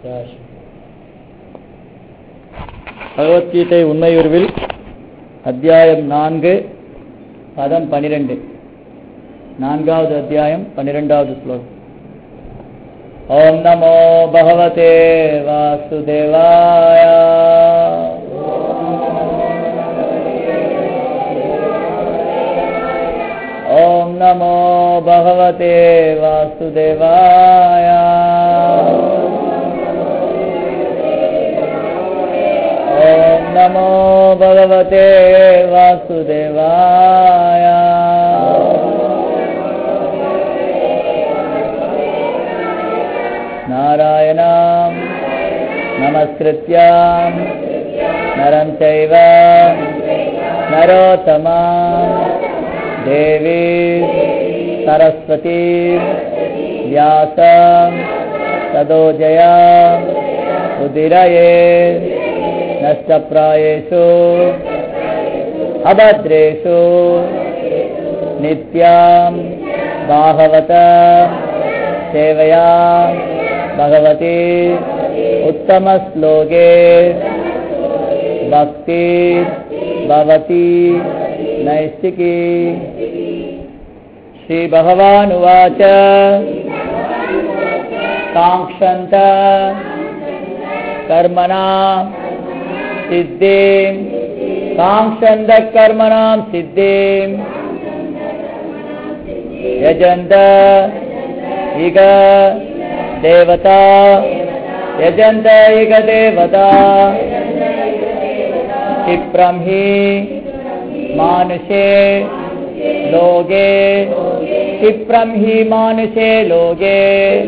ராஷ். பகவத்கீதை உண்மையுருவில் அத்தியாயம் நான்கு பதம் பனிரெண்டு நான்காவது அத்தியாயம் பன்னிரெண்டாவது ஸ்லோகம் ஓம் நமோ பகவதே வாசுதேவாய ஓம் நமோ பகவதே வாசுதேவாய ஓம் நமோ பகவதே வாசுதேவாய நாராயணாம் நமஸ்கிருத்யாம் நரம் चैव नरोत्तमा देवी सरस्वती व्यासं तदोजया उदिरये नष्टप्रायेषु अभद्रेषु नित्यां बाहवत सेवया भगवती उत्तमश्लोके भक्ति भवती नैष्टिकी श्रीभगवानुवाच काङ्क्षन्त कर्मणां सिद्धिं काङ्क्षन्त कर्मणां सिद्धिं यजन्त इग देवता यजन्त इग देवता क्षिप्रं हि मानुषे लोगे क्षिप्रं हि मानुषे लोगे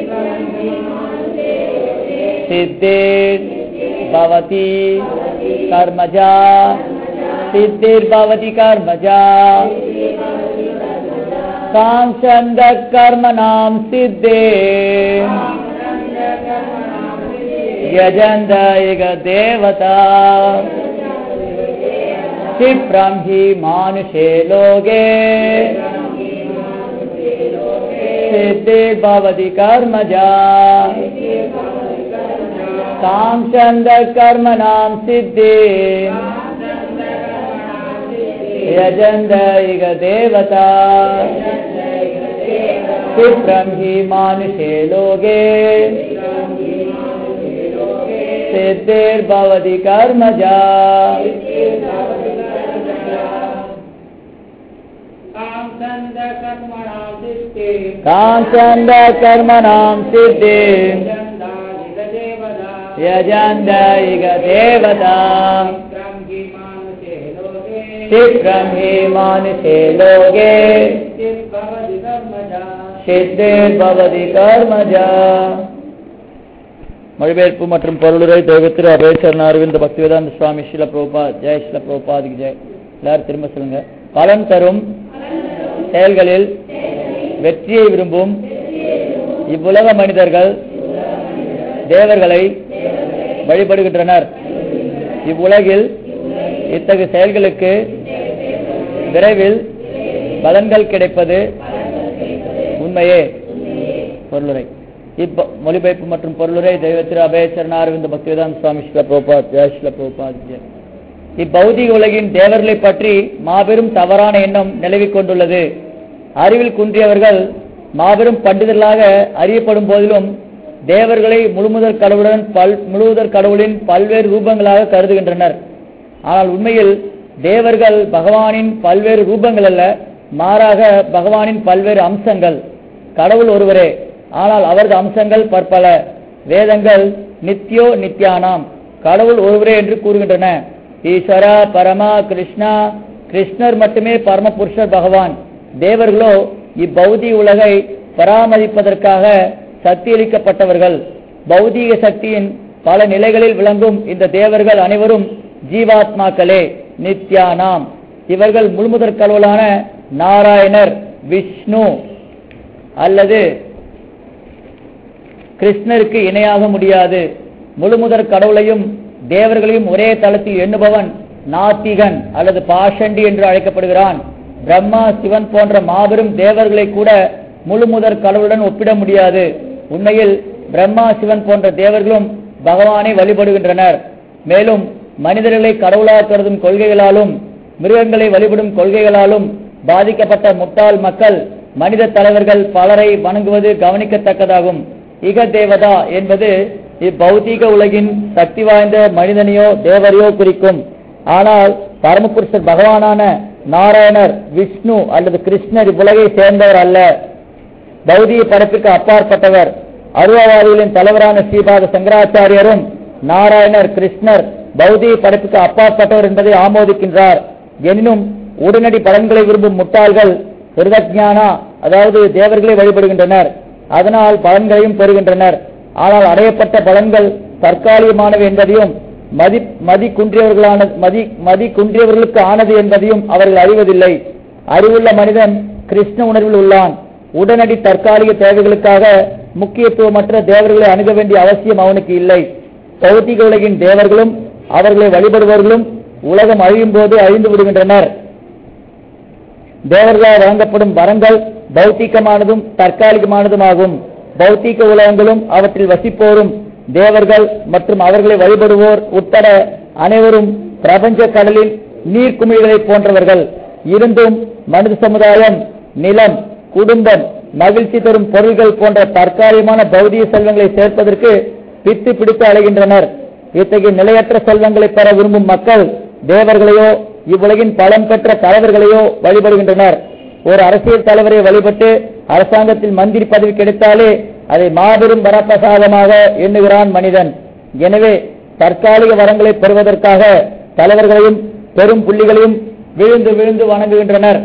सिद्धिर्भवति कर्मजा सिद्धिर्भवति कर्मजा काङ्क्षन्दकर्मणां सिद्धे यजन्त इग देवता क्षिप्रं हि मानुषे लोके सिद्धिर्भवति कर्मजा काङ्क्षन्दकर्मणां सिद्धि यजन्त इग देवता क्षिप्रं हि मानुषे लोके सिद्धिर्भवति कर्मजा काञ्चन्द कर्मणां सिद्धि यजन्त इग देवता शीघ्रं हि मानुषे लोके सिद्धिर्भवति कर्मजा மொழிபெயர்ப்பு மற்றும் பொருளுரை தெய்வத்திரு அபேசரன் அரவிந்த் பக்திவேதாந்த சுவாமி ஸ்ரீல பிரபுபாத் ஜெய் ஸ்ரீல பிரபுபாதிக்கு ஜெய் எல்லாரும் திரும்ப சொல்லுங்க பலன் தரும் செயல்களில் வெற்றியை விரும்பும் இவ்வுலக மனிதர்கள் தேவர்களை வழிபடுகின்றனர் இவ்வுலகில் இத்தகைய செயல்களுக்கு விரைவில் பலன்கள் கிடைப்பது உண்மையே பொருளுரை இப்ப மொழிபெயர்ப்பு மற்றும் பொருளுரை தெய்வத்திரு அபயச்சரண அரவிந்த் பக்திவேதாந்த சுவாமி ஸ்ரீல பிரபுபாத் ஜெய் ஸ்ரீல பிரபுபாத் ஜெய் இப்பௌதிக உலகின் தேவர்களை பற்றி மாபெரும் தவறான எண்ணம் நிலவிக் கொண்டுள்ளது அறிவில் குன்றியவர்கள் மாபெரும் பண்டிதர்களாக அறியப்படும் போதிலும் தேவர்களை முழுமுதற் கடவுளுடன் பல் முழுவதற் கடவுளின் பல்வேறு ரூபங்களாக கருதுகின்றனர் ஆனால் உண்மையில் தேவர்கள் பகவானின் பல்வேறு ரூபங்கள் அல்ல மாறாக பகவானின் பல்வேறு அம்சங்கள் கடவுள் ஒருவரே ஆனால் அவரது அம்சங்கள் பற்பல வேதங்கள் நித்யோ நித்யானாம் கடவுள் ஒருவரே என்று கூறுகின்றன ஈஸ்வரா பரமா கிருஷ்ணா கிருஷ்ணர் மட்டுமே பரமபுருஷர் பகவான் தேவர்களோ இப்பௌதிக உலகை பராமரிப்பதற்காக சக்தியளிக்கப்பட்டவர்கள் பௌதீக சக்தியின் பல நிலைகளில் விளங்கும் இந்த தேவர்கள் அனைவரும் ஜீவாத்மாக்களே நித்யானாம் இவர்கள் முழுமுதற் கடவுளான நாராயணர் விஷ்ணு அல்லது கிருஷ்ணருக்கு இணையாக முடியாது முழுமுதற் கடவுளையும் தேவர்களையும் ஒரே தளத்தில் எண்ணுபவன் நாத்திகன் அல்லது பாஷண்டி என்று அழைக்கப்படுகிறான் பிரம்மா சிவன் போன்ற மாபெரும் தேவர்களை கூட முழுமுதற் கடவுளுடன் ஒப்பிட முடியாது உண்மையில் பிரம்மா சிவன் போன்ற தேவர்களும் பகவானை வழிபடுகின்றனர் மேலும் மனிதர்களை கடவுளாக கருதும் கொள்கைகளாலும் மிருகங்களை வழிபடும் கொள்கைகளாலும் பாதிக்கப்பட்ட முட்டாள் மக்கள் மனித தலைவர்கள் பலரை வணங்குவது கவனிக்கத்தக்கதாகும் இக தேவதா என்பது இப்பௌதீக உலகின் சக்தி வாய்ந்த மனிதனையோ தேவரையோ குறிக்கும் ஆனால் பரமபுருஷர் பகவானான நாராயணர் விஷ்ணு அல்லது கிருஷ்ணர் இவ்வுலகை சேர்ந்தவர் அல்ல பௌதிக படைப்புக்கு அப்பாற்பட்டவர் அருவவாதிகளின் தலைவரான ஸ்ரீபாத சங்கராச்சாரியரும் நாராயணர் கிருஷ்ணர் பௌதிக படைப்புக்கு அப்பாற்பட்டவர் என்பதை ஆமோதிக்கின்றார் எனினும் உடனடி பலன்களை விரும்பும் முட்டாள்கள் ஹிருதஜானா அதாவது தேவர்களை வழிபடுகின்றனர் அதனால் பலன்களையும் பெறுகின்றனர் ஆனால் அடையப்பட்ட பலன்கள் தற்காலிகமானவை என்பதையும் மதி மதி குன்றியவர்களான மதி மதி குன்றியவர்களுக்கு ஆனது என்பதையும் அவர்கள் அறிவதில்லை அறிவுள்ள மனிதன் கிருஷ்ண உணர்வில் உள்ளான் உடனடி தற்காலிக தேவைகளுக்காக முக்கியத்துவமற்ற தேவர்களை அணுக வேண்டிய அவசியம் அவனுக்கு இல்லை பௌத்திக உலகின் தேவர்களும் அவர்களை வழிபடுபவர்களும் உலகம் அழியும் போது அழிந்து விடுகின்றனர் தேவர்களால் வழங்கப்படும் வரங்கள் பௌத்திகமானதும் தற்காலிகமானதுமாகும் பௌத்திக உலகங்களும் அவற்றில் வசிப்போரும் தேவர்கள் மற்றும் அவர்களை வழிபடுவோர் உட்பட அனைவரும் பிரபஞ்ச கடலில் நீர்க்குமிழ்களைப் போன்றவர்கள் இருந்தும் மனித சமுதாயம் நிலம் குடும்பம் மகிழ்ச்சி தரும் பொருள்கள் போன்ற தற்காலிகமான பௌதிக செல்வங்களை சேர்ப்பதற்கு பித்து பிடித்து அலைகின்றனர் இத்தகைய நிலையற்ற செல்வங்களை பெற விரும்பும் மக்கள் தேவர்களையோ இவ்வுலகின் பலம் பெற்ற தலைவர்களையோ வழிபடுகின்றனர் ஒரு அரசியல் தலைவரை வழிபட்டு அரசாங்கத்தில் மந்திரி பதவி கிடைத்தாலே அதை மாபெரும் வரப்பிரசாதமாக எண்ணுகிறான் மனிதன் எனவே தற்காலிக வரங்களை பெறுவதற்காக தலைவர்களையும் பெரும் புள்ளிகளையும் விழுந்து விழுந்து வணங்குகின்றனர்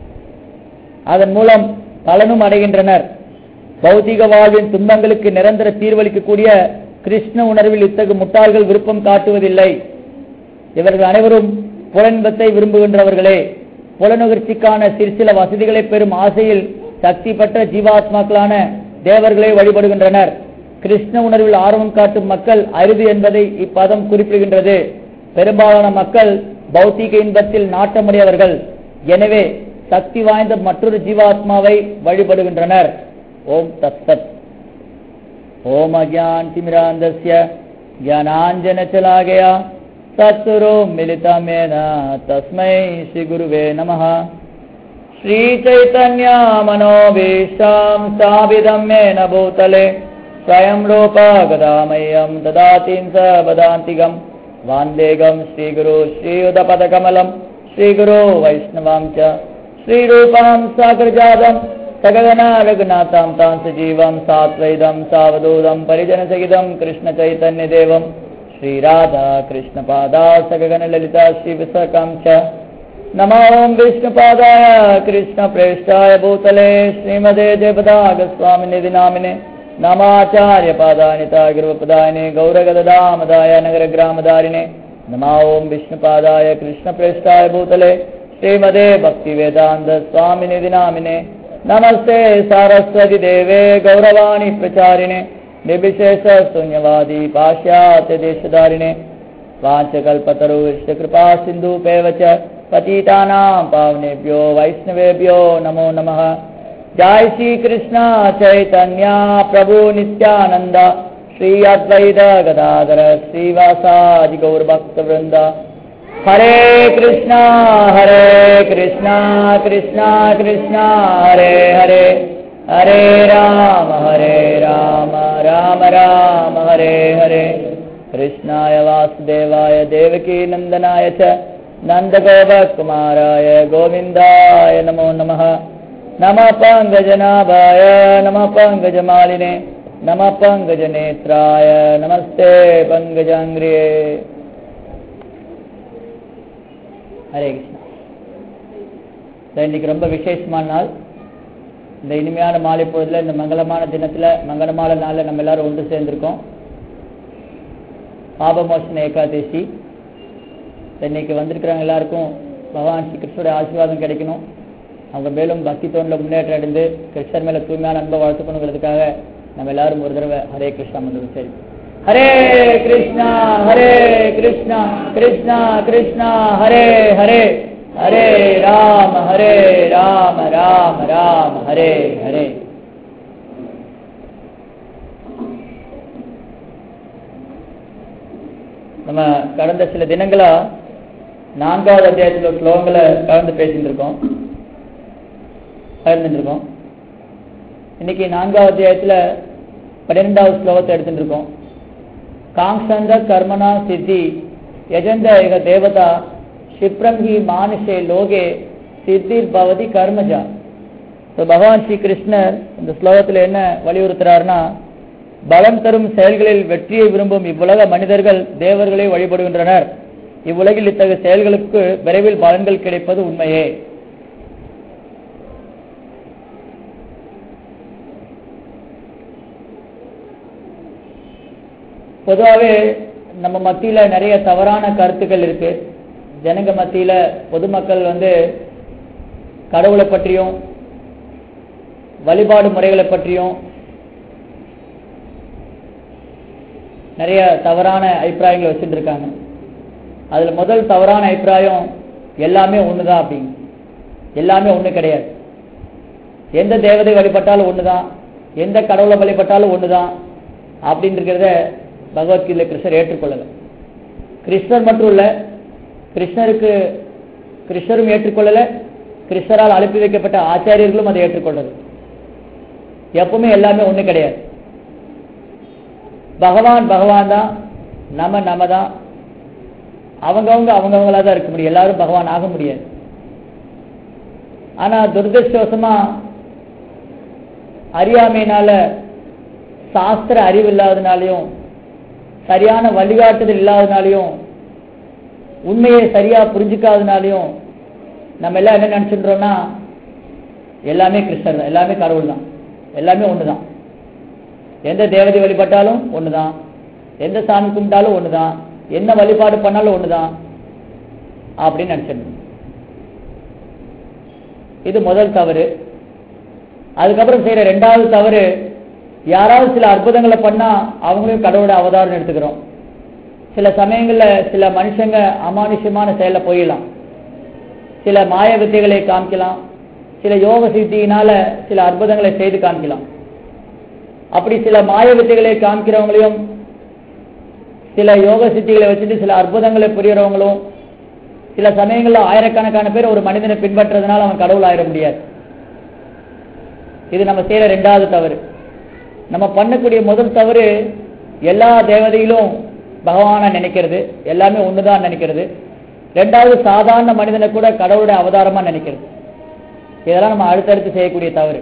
அதன் மூலம் பலனும் அடைகின்றனர் பௌதிக வாழ்வின் துன்பங்களுக்கு நிரந்தர தீர்வளிக்கக்கூடிய கிருஷ்ண உணர்வில் இத்தகு முட்டாள்கள் விருப்பம் காட்டுவதில்லை இவர்கள் அனைவரும் புலன்பத்தை விரும்புகின்றவர்களே புலனுகர்ச்சிக்கான சிற்சில வசதிகளை பெறும் ஆசையில் சக்தி பெற்ற ஜீவாத்மாக்களான தேவர்களை வழிபடுகின்றனர் கிருஷ்ண உணர்வில் ஆர்வம் காட்டும் மக்கள் அரிது என்பதை இப்பதம் குறிப்பிடுகின்றது பெரும்பாலான மக்கள் பௌத்திக இன்பத்தில் நாட்டமுடையவர்கள் எனவே சக்தி வாய்ந்த மற்றொரு ஜீவாத்மாவை வழிபடுகின்றனர் ஓம் தத்சத் ஓம் அஜான் திமிராந்தஸ்ய ज्ञानाञ्जन चला गया सत्सुरो मिलितमेन तस्मै श्रीगुरुवे नमः श्रीचैतन्यामनोभीष्टां स्थापितं येन भूतले स्वयं रूपगदामह्यं ददातिं स वदान्तिकं वान्देगं श्रीगुरु श्रीयुतपदकमलं श्रीगुरो वैष्णवां च श्रीरूपां सागरजातं सगगना रघुनाथां तां सजीवं सात्वैदं सावधूतं परिजनसहितं कृष्णचैतन्यदेवं श्रीराधा कृष्णपादा सगगनललिता श्रीविशाखां च नमो ॐ विष्णुपादाय कृष्णप्रेष्ठाय भूतले श्रीमदे जयपदागस्वामिनिधि नामिने नमाचार्यपादानिता गुरुपदायिने गौरगददामदाय नगरग्रामदारिणे नमो ॐ विष्णुपादाय कृष्णप्रेष्ठाय भूतले श्रीमदे भक्तिवेदान्त स्वामिनिधि नामिने नमस्ते सारस्वती देवे गौरवाणी प्रचारिणे निर्विशेष शून्यवादी पाश्चात्य देशधारिणे वाञ्छकल्पतरुश्च कृपा सिन्धुपेव च पतितानां पावनेभ्यो वैष्णवेभ्यो नमो नमः जय श्री कृष्ण चैतन्य प्रभु नित्यानन्द श्री अद्वैत गदाधर श्रीवासादि गौरभक्तवृन्द हरे कृष्णा हरे कृष्णा कृष्णा कृष्णा हरे हरे हरे राम हरे राम राम राम हरे हरे कृष्णाय वासुदेवाय देवकी नन्दनाय च नन्दगोपकुमाराय गोविन्दाय नमो नमः नमः पङ्कजनाभाय नमः पङ्कजमालिने नमः पङ्कजनेत्राय नमस्ते पङ्कजाङ्ग्रिये ஹரே கிருஷ்ணா இன்னைக்கு ரொம்ப விசேஷமான நாள் இந்த இனிமையான மாலை பொழுதுல இந்த மங்களமான தினத்துல மங்களமான நாள்ல நம்ம எல்லாரும் ஒன்று சேர்ந்திருக்கோம் பாபமோஷன ஏகாதசி இன்னைக்கு வந்திருக்கிறவங்க எல்லாருக்கும் பகவான் ஸ்ரீ கிருஷ்ணருடைய ஆசீர்வாதம் கிடைக்கணும் அவங்க மேலும் பக்தி தோண்டில் முன்னேற்றம் அடைந்து கிருஷ்ணர் மேல தூய்மையான அன்பை வளர்த்துக்கணுங்கிறதுக்காக நம்ம எல்லாரும் ஒரு தடவை ஹரே கிருஷ்ணா மந்திரம் சரி ஹரே கிருஷ்ணா ஹரே கிருஷ்ணா கிருஷ்ணா கிருஷ்ணா ஹரே ஹரே ஹரே ராம ஹரே ராம ராம ராம ஹரே ஹரே நம்ம கடந்த சில தினங்களா நான்காவது அத்தியாயத்தில் ஒரு ஸ்லோகங்களை கலந்து பேசிட்டு இருக்கோம் பகிர்ந்துட்டு இருக்கோம் இன்னைக்கு நான்காவது அத்தியாயத்துல பன்னிரெண்டாவது ஸ்லோகத்தை எடுத்துட்டு இருக்கோம் காங்சந்த கர்மனா சித்தி யஜந்த ஏக தேவதா க்ஷிப்ரங்கி மானுஷே லோகே சித்திர் பவதி கர்மஜா ஸோ பகவான் ஸ்ரீ கிருஷ்ணர் இந்த ஸ்லோகத்தில் என்ன வலியுறுத்துறாருன்னா பலம் தரும் செயல்களில் வெற்றியை விரும்பும் இவ்வுலக மனிதர்கள் தேவர்களை வழிபடுகின்றனர் இவ்வுலகில் இத்தகைய செயல்களுக்கு விரைவில் பலன்கள் கிடைப்பது உண்மையே பொதுவாகவே நம்ம மத்தியில நிறைய தவறான கருத்துக்கள் இருக்கு ஜனங்க மத்தியில பொதுமக்கள் வந்து கடவுளை பற்றியும் வழிபாடு முறைகளை பற்றியும் நிறைய தவறான அபிப்பிராயங்களை வச்சுட்டு இருக்காங்க அதுல முதல் தவறான அபிப்பிராயம் எல்லாமே ஒண்ணுதான் அப்படிங்க எல்லாமே ஒண்ணு கிடையாது எந்த தேவதை வழிபட்டாலும் ஒண்ணுதான் எந்த கடவுளை வழிபட்டாலும் ஒண்ணுதான் அப்படின்றத பகவத்கீதை கிருஷ்ணர் ஏற்றுக்கொள்ளல கிருஷ்ணர் மட்டும் இல்ல கிருஷ்ணருக்கு கிருஷ்ணரும் ஏற்றுக்கொள்ளல கிருஷ்ணரால் அனுப்பி வைக்கப்பட்ட ஆச்சாரியர்களும் அதை ஏற்றுக்கொள்ளது எப்பவுமே எல்லாமே ஒண்ணு கிடையாது பகவான் பகவான் தான் நம்ம நம்ம தான் அவங்கவுங்க அவங்கவுங்களா தான் இருக்க முடியும் எல்லாரும் பகவான் ஆக முடியாது ஆனா துரதிருஷ்டவசமா அறியாமையினால சாஸ்திர அறிவு இல்லாதனாலையும் சரியான வழிகாட்டுதல் இல்லாதனாலையும் உண்மையை சரியா புரிஞ்சுக்காதனாலையும் நம்ம எல்லாம் என்ன நினைச்சுன்றோம்னா எல்லாமே கிருஷ்ணர் தான் எல்லாமே கடவுள் தான் எல்லாமே ஒண்ணுதான் எந்த தேவதை வழிபட்டாலும் ஒண்ணுதான் எந்த சாமி கும்பிட்டாலும் ஒண்ணுதான் என்ன வழிபாடு பண்ணாலும் ஒண்ணுதான் அப்படின்னு நினைச்சிருந்தோம் இது முதல் தவறு அதுக்கப்புறம் செய்யற ரெண்டாவது தவறு யாராவது சில அற்புதங்களை பண்ணா அவங்களையும் கடவுளோட அவதாரம் எடுத்துக்கிறோம் சில சமயங்கள்ல சில மனுஷங்க அமானுஷ்யமான செயல போயிடலாம் சில மாய வித்தைகளை காமிக்கலாம் சில யோக சித்தியினால சில அற்புதங்களை செய்து காமிக்கலாம் அப்படி சில மாய வித்தைகளை காமிக்கிறவங்களையும் சில யோக சித்திகளை வச்சுட்டு சில அற்புதங்களை புரியறவங்களும் சில சமயங்கள்ல ஆயிரக்கணக்கான பேர் ஒரு மனிதனை பின்பற்றதுனால அவன் கடவுள் ஆயிட முடியாது இது நம்ம செய்யற ரெண்டாவது தவறு நம்ம பண்ணக்கூடிய முதல் தவறு எல்லா தேவதையிலும் பகவான நினைக்கிறது எல்லாமே ஒண்ணுதான் நினைக்கிறது ரெண்டாவது சாதாரண மனிதனை கூட கடவுளுடைய அவதாரமா நினைக்கிறது இதெல்லாம் நம்ம அடுத்தடுத்து செய்யக்கூடிய தவறு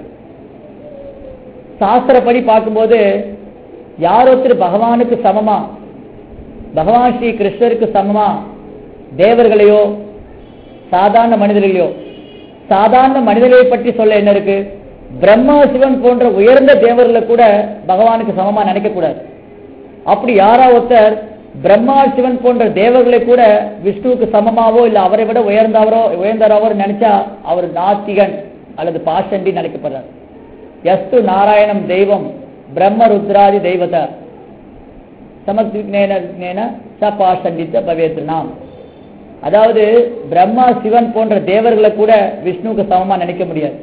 சாஸ்திரப்படி பார்க்கும்போது யார் ஒருத்தர் பகவானுக்கு சமமா பகவான் ஸ்ரீ கிருஷ்ணருக்கு சமமா தேவர்களையோ சாதாரண மனிதர்களையோ சாதாரண மனிதர்களை பற்றி சொல்ல என்ன இருக்கு பிரம்மா சிவன் போன்ற உயர்ந்த தேவர்களை கூட பகவானுக்கு சமமா நினைக்க கூடாது அப்படி யாரா ஒருத்தர் பிரம்மா சிவன் போன்ற தேவர்களை கூட விஷ்ணுவுக்கு சமமாவோ இல்ல அவரை விட உயர்ந்தவரோ உயர்ந்தவரோ நினைச்சா அவர் நாத்திகன் அல்லது பாஷண்டி நினைக்கப்படுறார் எஸ்து நாராயணம் தெய்வம் பிரம்ம ருத்ராதி தெய்வத சமத்விக்னேன ச பாஷண்டித்த பவேத் நாம் அதாவது பிரம்மா சிவன் போன்ற தேவர்களை கூட விஷ்ணுவுக்கு சமமா நினைக்க முடியாது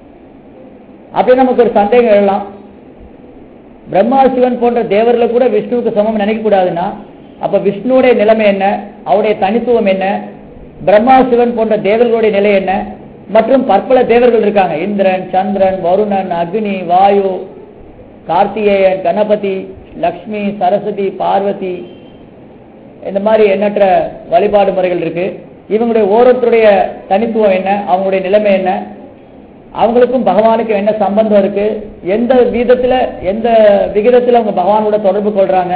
அப்படி நமக்கு ஒரு சந்தேகம் எழலாம் பிரம்மா சிவன் போன்ற தேவர்களை கூட விஷ்ணுவுக்கு சமம் நினைக்க கூடாதுன்னா அப்ப விஷ்ணுடைய நிலைமை என்ன அவருடைய தனித்துவம் என்ன பிரம்மா சிவன் போன்ற தேவர்களுடைய நிலை என்ன மற்றும் பற்பல தேவர்கள் இருக்காங்க இந்திரன் சந்திரன் வருணன் அக்னி வாயு கார்த்திகேயன் கணபதி லக்ஷ்மி சரஸ்வதி பார்வதி இந்த மாதிரி எண்ணற்ற வழிபாடு முறைகள் இருக்கு இவங்களுடைய ஓரத்துடைய தனித்துவம் என்ன அவங்களுடைய நிலைமை என்ன அவங்களுக்கும் பகவானுக்கும் என்ன சம்பந்தம் இருக்கு எந்த விதத்துல எந்த விகிதத்துல அவங்க பகவானோட தொடர்பு கொள்றாங்க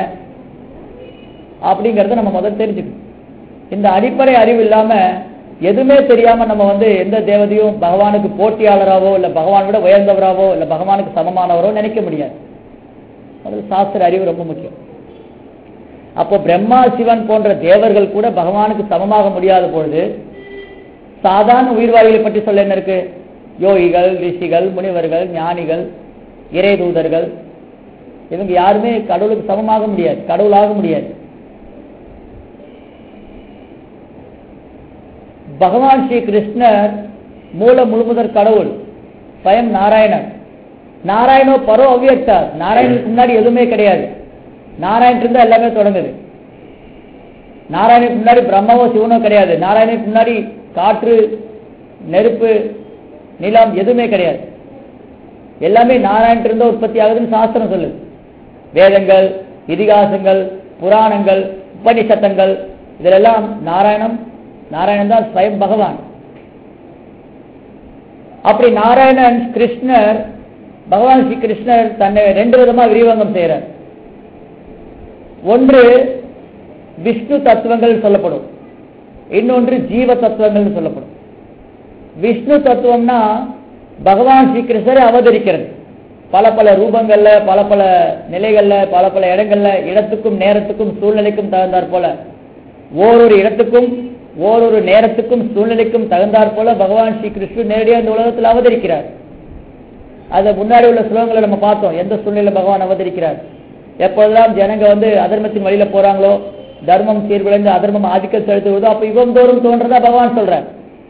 அப்படிங்கறத நம்ம முதல்ல தெரிஞ்சுக்கணும் இந்த அடிப்படை அறிவு இல்லாம எதுவுமே தெரியாம நம்ம வந்து எந்த தேவதையும் பகவானுக்கு போட்டியாளராவோ இல்ல பகவான் விட உயர்ந்தவராவோ இல்ல பகவானுக்கு சமமானவரோ நினைக்க முடியாது அது சாஸ்திர அறிவு ரொம்ப முக்கியம் அப்போ பிரம்மா சிவன் போன்ற தேவர்கள் கூட பகவானுக்கு சமமாக முடியாத பொழுது சாதாரண உயிர்வாழிகளை பற்றி சொல்ல என்ன இருக்கு யோகிகள் ரிஷிகள் முனிவர்கள் ஞானிகள் இறை தூதர்கள் இவங்க யாருமே கடவுளுக்கு சமமாக முடியாது கடவுளாக முடியாது பகவான் ஸ்ரீ கிருஷ்ணர் மூல முழுமுதற் கடவுள் ஸ்வயம் நாராயணன் நாராயணோ பரோ அவ்வியக்தார் நாராயணனுக்கு முன்னாடி எதுவுமே கிடையாது நாராயணன் இருந்தா எல்லாமே தொடங்குது நாராயணனுக்கு முன்னாடி பிரம்மவோ சிவனோ கிடையாது நாராயணனுக்கு முன்னாடி காற்று நெருப்பு நிலம் எதுவுமே கிடையாது எல்லாமே நாராயணன் இருந்த உற்பத்தி ஆகுதுன்னு சாஸ்திரம் சொல்லுது வேதங்கள் இதிகாசங்கள் புராணங்கள் உபனிஷத்தங்கள் இதிலெல்லாம் நாராயணம் நாராயணன் தான் ஸ்வயம் பகவான் அப்படி நாராயணன் கிருஷ்ணர் பகவான் ஸ்ரீ கிருஷ்ணர் தன்னை ரெண்டு விதமா விரிவாங்கம் செய்யறார் ஒன்று விஷ்ணு தத்துவங்கள் சொல்லப்படும் இன்னொன்று ஜீவ தத்துவங்கள் சொல்லப்படும் விஷ்ணு தத்துவம்னா பகவான் ஸ்ரீ கிருஷ்ணரை அவதரிக்கிறது பல பல ரூபங்கள்ல பல பல நிலைகள்ல பல பல இடங்கள்ல இடத்துக்கும் நேரத்துக்கும் சூழ்நிலைக்கும் தகுந்தாற் போல ஓரொரு இடத்துக்கும் ஓரொரு நேரத்துக்கும் சூழ்நிலைக்கும் தகுந்தாற் போல பகவான் ஸ்ரீ கிருஷ்ணன் நேரடியாக இந்த உலகத்தில் அவதரிக்கிறார் அது முன்னாடி உள்ள ஸ்லோகங்களை நம்ம பார்த்தோம் எந்த சூழ்நிலை பகவான் அவதரிக்கிறார் எப்பொழுதெல்லாம் ஜனங்க வந்து அதர்மத்தின் வழியில போறாங்களோ தர்மம் சீர்குலைந்து அதர்மம் ஆதிக்கம் செலுத்துவதோ அப்ப யுகம் தோறும் தோன்றதா பகவான் சொல்றார்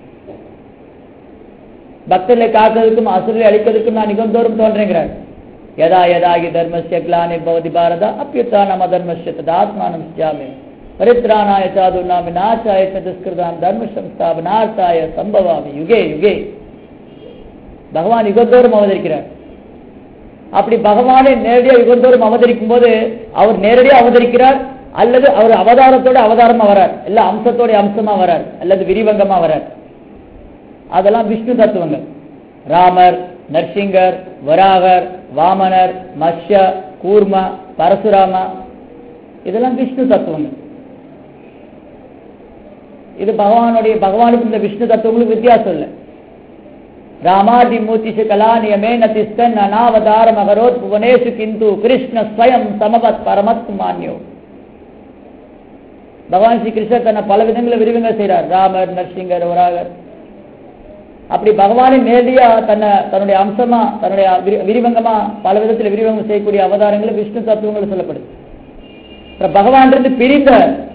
பக்தர்களை காக்கிறதுக்கும் அசுரலை அழிப்பதற்கும் நான் யுகந்தோறும் தோன்றேங்கிறார் யதா யதாகி தர்மஸ்ய கிளானி பவதி பாரத அப்பியுத்தானம் அதர்மஸ்ய ததாத்மானம் சியாமி பரித்ராணாய சாதுர்நாமி நாசாய சதுஸ்கிருதாம் தர்ம சம்ஸ்தாபனார்த்தாய சம்பவாமி யுகே யுகே பகவான் யுகந்தோறும் அவதரிக்கிறார் அப்படி பகவானை நேரடியாக யுகந்தோறும் அவதரிக்கும் போது அவர் நேரடியாக அவதரிக்கிறார் அல்லது அவர் அவதாரத்தோட அவதாரமா வரார் இல்ல அம்சத்தோட அம்சமா வரார் அல்லது விரிவங்கமா வரார் அதெல்லாம் விஷ்ணு தத்துவங்கள் ராமர் நரசிங்கர் வராகர் வாமனர் மத்ய கூர்ம பரசுராம இதெல்லாம் விஷ்ணு தத்துவங்கள் இது பகவானுடைய பகவானுக்கு இந்த விஷ்ணு தத்துவங்களுக்கு வித்தியாசம் இல்லை ராமாதி மூர்த்திஷு கலா நியமேன திஸ்தன் அனாவதாரம் அகரோத் புவனேஷு கிந்து கிருஷ்ண ஸ்வயம் சமவத் பரமத் மான்யோ பகவான் ஸ்ரீ கிருஷ்ணர் தன்னை பல விதங்களில் விரிவங்க செய்கிறார் ராமர் நரசிங்கர் வராகர் அப்படி பகவானை நேரடியா தன்னை தன்னுடைய அம்சமா தன்னுடைய விரி- விரிவங்கமா பல விதத்தில் விரிவங்கம் செய்யக்கூடிய அவதாரங்கள் விஷ்ணு தத்துவங்கள் சொல்லப்படுது அப்புறம் பகவான் இருந்து பிரிந்த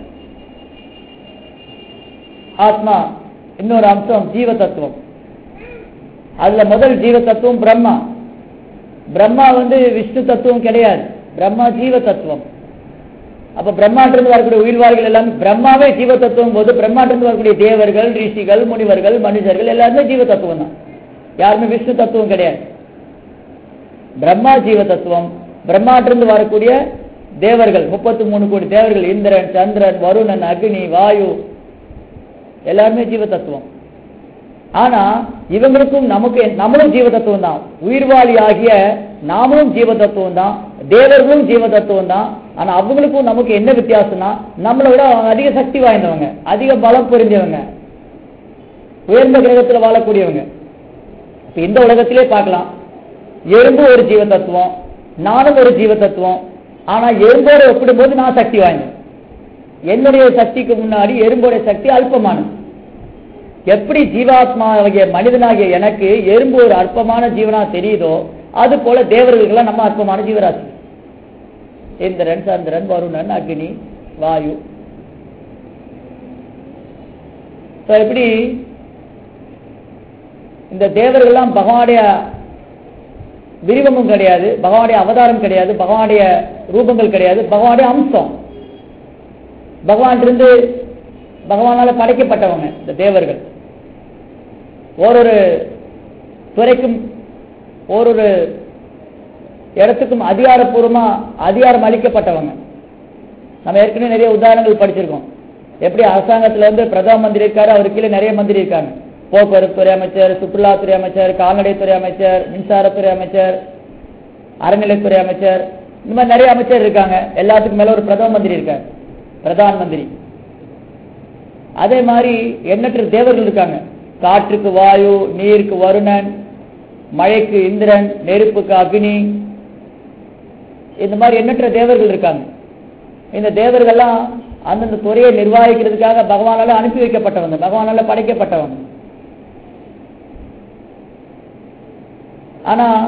ஆத்மா இன்னொரு அம்சம் ஜீவ தத்துவம் அதுல முதல் ஜீவ தத்துவம் பிரம்மா பிரம்மா வந்து விஷ்ணு தத்துவம் கிடையாது பிரம்மா ஜீவ தத்துவம் அப்ப பிரம்மாண்டிருந்து வரக்கூடிய உயிர்வாழ்கள் எல்லாம் பிரம்மாவே ஜீவ தத்துவம் போது பிரம்மாண்டிருந்து வரக்கூடிய தேவர்கள் ரிஷிகள் முனிவர்கள் மனுஷர்கள் எல்லாருமே ஜீவ தத்துவம் தான் யாருமே விஷ்ணு தத்துவம் கிடையாது பிரம்மா ஜீவ தத்துவம் பிரம்மாண்டிருந்து வரக்கூடிய தேவர்கள் முப்பத்தி மூணு கோடி தேவர்கள் இந்திரன் சந்திரன் வருணன் அக்னி வாயு எல்லாருமே ஜீவ தத்துவம் ஆனா இவங்களுக்கும் நமக்கு நம்மளும் ஜீவ தத்துவம் தான் உயிர்வாளி ஆகிய நாமளும் ஜீவ தத்துவம் தான் தேவர்களும் ஜீவ தத்துவம் தான் ஆனா அவங்களுக்கும் நமக்கு என்ன வித்தியாசம்னா நம்மளை விட அவங்க அதிக சக்தி வாய்ந்தவங்க அதிக பலம் புரிஞ்சவங்க உயர்ந்த கிரகத்துல வாழக்கூடியவங்க இப்ப இந்த உலகத்திலே பார்க்கலாம் எறும்பு ஒரு ஜீவ தத்துவம் நானும் ஒரு ஜீவ தத்துவம் ஆனா எறும்போட ஒப்பிடும்போது நான் சக்தி வாய்ந்தேன் என்னுடைய சக்திக்கு முன்னாடி எறும்போடைய சக்தி அல்பமானது எப்படி ஜீவாத்மாகிய மனிதனாகிய எனக்கு எறும்பு ஒரு அற்பமான ஜீவனா தெரியுதோ அது போல தேவர்களுக்கெல்லாம் நம்ம அற்பமான ஜீவராசி இந்திரன் சந்திரன் வருணன் அக்னி வாயு So, எப்படி இந்த தேவர்கள்லாம் பகவானுடைய விரிவமும் கிடையாது பகவானுடைய அவதாரம் கிடையாது பகவானுடைய ரூபங்கள் கிடையாது பகவானுடைய அம்சம் பகவான் இருந்து பகவானால படைக்கப்பட்டவங்க இந்த தேவர்கள் ஓரொரு துறைக்கும் ஓரொரு இடத்துக்கும் அதிகாரப்பூர்வமா அதிகாரம் அளிக்கப்பட்டவங்க நம்ம ஏற்கனவே நிறைய உதாரணங்கள் படிச்சிருக்கோம் எப்படி அரசாங்கத்துல இருந்து பிரதம மந்திரி இருக்காரு அவர் கீழே நிறைய மந்திரி இருக்காங்க போக்குவரத்து துறை அமைச்சர் சுற்றுலாத்துறை அமைச்சர் கால்நடைத்துறை அமைச்சர் மின்சாரத்துறை அமைச்சர் அறநிலைத்துறை அமைச்சர் இந்த மாதிரி நிறைய அமைச்சர் இருக்காங்க எல்லாத்துக்கும் மேல ஒரு பிரதம மந்திரி இருக்கார் பிரதான் மந்திரி அதே மாதிரி எண்ணற்ற தேவர்கள் இருக்காங்க காற்றுக்கு வாயு நீருக்கு வருணன் மழைக்கு இந்திரன் நெருப்புக்கு அக்னி இந்த மாதிரி எண்ணற்ற தேவர்கள் இருக்காங்க இந்த தேவர்கள்லாம் அந்தந்த துறையை நிர்வகிக்கிறதுக்காக பகவானால அனுப்பி வைக்கப்பட்டவங்க பகவானால படைக்கப்பட்டவங்க ஆனா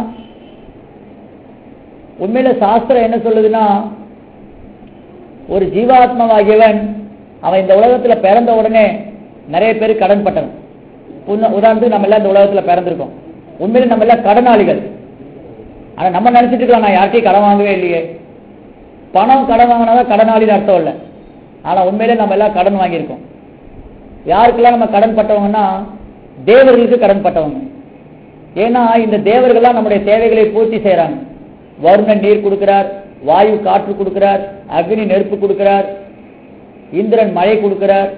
உண்மையில சாஸ்திரம் என்ன சொல்லுதுன்னா ஒரு ஜீவாத்மாவாகியவன் அவன் இந்த உலகத்துல பிறந்த உடனே நிறைய பேர் கடன் பட்டவன் உன்ன- உதாரணத்துக்கு நம்ம எல்லாம் இந்த உலகத்துல பிறந்திருக்கோம் உண்மையில நம்ம எல்லாம் கடனாளிகள் ஆனா நம்ம நினைச்சிட்டு இருக்கலாம் நான் யார்கிட்டயும் கடன் வாங்கவே இல்லையே பணம் கடன் வாங்கினாதான் கடனாளின்னு அர்த்தம் இல்லை ஆனா உண்மையிலே நம்ம எல்லாம் கடன் வாங்கியிருக்கோம் யாருக்கெல்லாம் நம்ம கடன் பட்டவங்கன்னா தேவர்களுக்கு கடன் பட்டவங்க ஏன்னா இந்த தேவர்கள்லாம் நம்முடைய தேவைகளை பூர்த்தி செய்யறாங்க வருணன் நீர் கொடுக்கிறார் வாயு காற்று கொடுக்கிறார் அக்னி நெருப்பு கொடுக்கிறார் இந்திரன் மழை கொடுக்கிறார்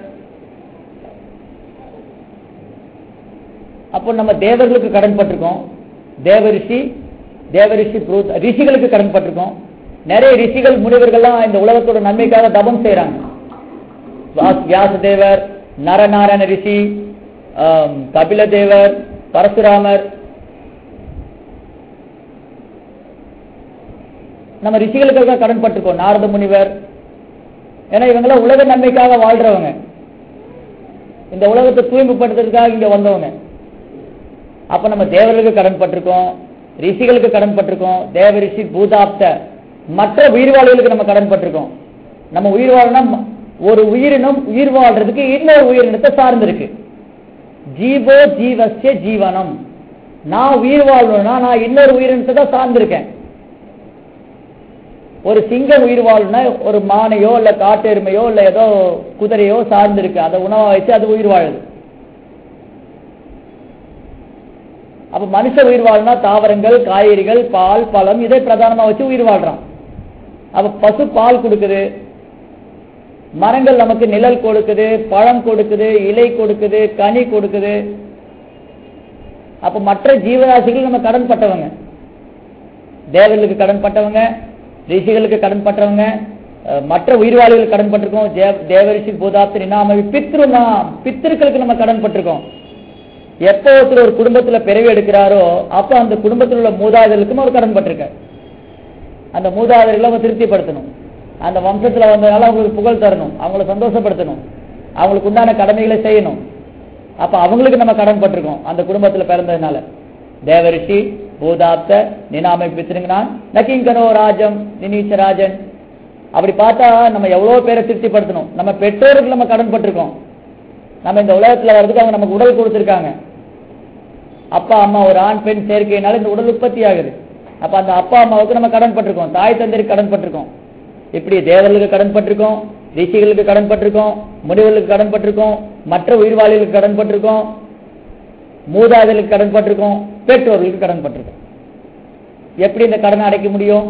அப்போ நம்ம தேவர்களுக்கு கடன் பட்டிருக்கோம் தேவரிஷி தேவரிஷி புரூத் ரிஷிகளுக்கு கடன் பட்டிருக்கோம் நிறைய ரிஷிகள் முனிவர்கள்லாம் இந்த உலகத்தோட நன்மைக்காக தபம் செய்யறாங்க வாஸ்- வியாசதேவர் நரநாராயண ரிஷி ஆம், கபிலதேவர் பரசுராமர் நம்ம ரிஷிகளுக்காக கடன் பட்டிருக்கோம் நாரத முனிவர் ஏன்னா இவங்கெல்லாம் உலக நன்மைக்காக வாழ்றவங்க இந்த உலகத்தை தூய்மைப்படுத்துறதுக்காக இங்க வந்தவங்க அப்ப நம்ம தேவர்களுக்கு கடன் பட்டிருக்கோம் ரிஷிகளுக்கு கடன் பட்டிருக்கோம் தேவ ரிஷி பூதாப்த மற்ற உயிர் வாழ்வுகளுக்கு நம்ம கடன் பட்டிருக்கோம் நம்ம உயிர் வாழணும் ஒரு உயிரினம் உயிர் வாழ்றதுக்கு இன்னொரு உயிரினத்தை சார்ந்து இருக்கு ஜீவோ ஜீவசிய ஜீவனம் நான் உயிர் வாழணும்னா நான் இன்னொரு உயிரினத்தை தான் சார்ந்திருக்கேன் ஒரு சிங்கம் உயிர் வாழணும்னா ஒரு மானையோ இல்ல காட்டெருமையோ இல்ல ஏதோ குதிரையோ சார்ந்து இருக்கு அதை உணவா வச்சு அது உயிர் வாழுது அப்ப மனுஷ உயிர் வாழணும்னா தாவரங்கள் காய்கறிகள் பால் பழம் இதை பிரதானமா வச்சு உயிர் வாழ்றான் அப்ப பசு பால் கொடுக்குது மரங்கள் நமக்கு நிழல் கொடுக்குது பழம் கொடுக்குது இலை கொடுக்குது கனி கொடுக்குது அப்ப மற்ற ஜீவராசிகள் நம்ம கடன் பட்டவங்க தேவர்களுக்கு கடன் பட்டவங்க ரிஷிகளுக்கு கடன் பட்டவங்க அஹ், மற்ற உயிர்வாளிகளுக்கு கடன் பட்டிருக்கோம் தேவ- தேவரிஷி பூதாப்தி நாம பித்ருனா பித்திருக்களுக்கு நம்ம கடன் பட்டிருக்கோம் எப்போ ஒருத்தர் ஒரு குடும்பத்துல பிறவி எடுக்கிறாரோ அப்ப அந்த குடும்பத்தில் உள்ள மூதாதையர்களுக்கும் ஒரு கடன் பட்டிருக்காரு அந்த மூதாதையர்களை அவங்க திருப்திப்படுத்தணும் அந்த வம்சத்துல வந்ததுனால அவங்களுக்கு புகழ் தரணும் அவங்கள சந்தோஷப்படுத்தணும் அவங்களுக்கு உண்டான கடமைகளை செய்யணும் அப்ப அவங்களுக்கு நம்ம கடன் பட்டிருக்கோம் அந்த குடும்பத்துல பிறந்ததுனால தேவரிஷி பூதாப்த நினாமை பித்திருங்கனான் நக்கிங்கனோ ராஜம் நினீச்ச ராஜன் அப்படி பார்த்தா நம்ம எவ்வளவு பேரை திருப்திப்படுத்தணும் நம்ம பெற்றோருக்கு நம்ம கடன் பட்டிருக்கோம் நம்ம இந்த உலகத்துல வர்றதுக்கு அவங்க நமக்கு உடல் கொடுத்திருக்காங்க அப்பா அம்மா ஒரு ஆண் பெண் சேர்க்கையினால இந்த உடல் உற்பத்தி ஆகுது அப்ப அந்த அப்பா அம்மாவுக்கு நம்ம கடன் பட்டிருக்கோம் தாய் தந்தைக்கு கடன் பட்டிருக்கோம் இப்படி தேவர்களுக்கு கடன் பட்டிருக்கோம் ரிஷிகளுக்கு கடன் பட்டிருக்கோம் முனிவர்களுக்கு கடன் பட்டிருக்கோம் மற்ற உயிர்வாளிகளுக்கு கடன் பட்டிருக்கோம் மூதாதைகளுக்கு கடன் பட்டிருக்கோம் பெற்றோர்களுக்கு கடன் பட்டிருக்கோம் எப்படி இந்த கடனை அடைக்க முடியும்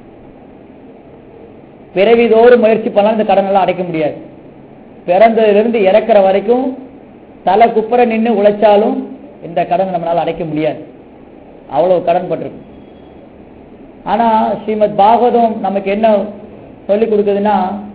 பிறவிதோறும் முயற்சி பண்ணாலும் இந்த கடன் எல்லாம் அடைக்க முடியாது பிறந்ததிலிருந்து இறக்குற வரைக்கும் தலை குப்புற நின்று உழைச்சாலும் இந்த கடன் நம்மளால அடைக்க முடியாது அவ்வளவு கடன் பட்டிருக்கும் ஆனா ஸ்ரீமத் பாகவதம் நமக்கு என்ன சொல்லி கொடுக்குதுன்னா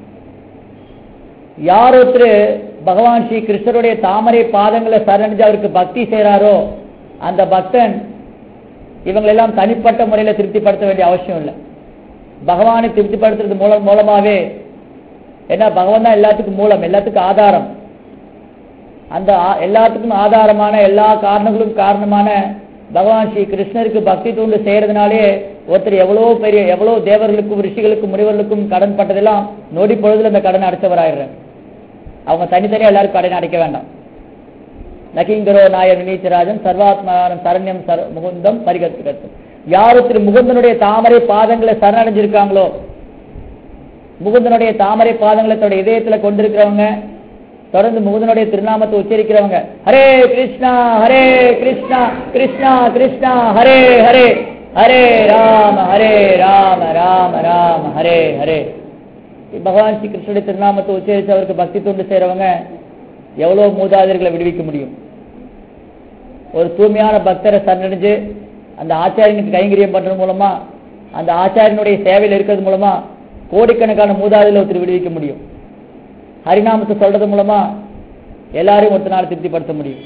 யார் ஒருத்தர் பகவான் ஸ்ரீ கிருஷ்ணருடைய தாமரை பாதங்களை சரணடைஞ்சு அவருக்கு பக்தி செய்றாரோ அந்த பக்தன் இவங்களெல்லாம் தனிப்பட்ட முறையில திருப்திப்படுத்த வேண்டிய அவசியம் இல்லை பகவானை திருப்திப்படுத்துறது மூலம் மூலமாவே ஏன்னா பகவான் தான் எல்லாத்துக்கும் மூலம் எல்லாத்துக்கும் ஆதாரம் அந்த ஆ- எல்லாத்துக்கும் ஆதாரமான எல்லா காரணங்களும் காரணமான பகவான் ஸ்ரீ கிருஷ்ணருக்கு பக்தி தூண்டு செய்யறதுனாலே ஒருத்தர் எவ்வளவு பெரிய எவ்வளவு தேவர்களுக்கும் ரிஷிகளுக்கும் முனிவர்களுக்கும் கடன் பட்டதெல்லாம் நொடி பொழுதுல அந்த கடன் அடைச்சவராயிடுறாங்க அவங்க தனித்தனியா எல்லாரும் கடன் அடைக்க வேண்டாம் நகிங்கரோ நாயர் நீச்சராஜன் சர்வாத்மானம் சரண்யம் சர- முகுந்தம் பரிகத்து யார் ஒருத்தர் முகுந்தனுடைய தாமரை பாதங்களை சரணடைஞ்சிருக்காங்களோ முகுந்தனுடைய தாமரை பாதங்களை தன்னுடைய இதயத்துல கொண்டிருக்கிறவங்க தொடர்ந்து முகுந்தனுடைய திருநாமத்தை உச்சரிக்கிறவங்க ஹரே கிருஷ்ணா ஹரே கிருஷ்ணா கிருஷ்ணா கிருஷ்ணா ஹரே ஹரே ஹரே ராம ஹரே ராம ராம ராம ஹரே ஹரே பகவான் ஸ்ரீ கிருஷ்ணனுடைய திருநாமத்தை உச்சரித்து அவருக்கு பக்தி தொண்டு செய்றவங்க எவ்வளவு மூதாதையர்களை விடுவிக்க முடியும் ஒரு தூய்மையான பக்தரை சரணடைஞ்சு அந்த ஆச்சாரியனுக்கு கைங்கரியம் பண்றது மூலமா அந்த ஆச்சாரியனுடைய சேவையில் இருக்கிறது மூலமா கோடிக்கணக்கான மூதாதையில ஒருத்தர் விடுவிக்க முடியும் ஹரிநாமத்தை சொல்றது மூலமா எல்லாரையும் ஒருத்த நாள் திருப்திப்படுத்த முடியும்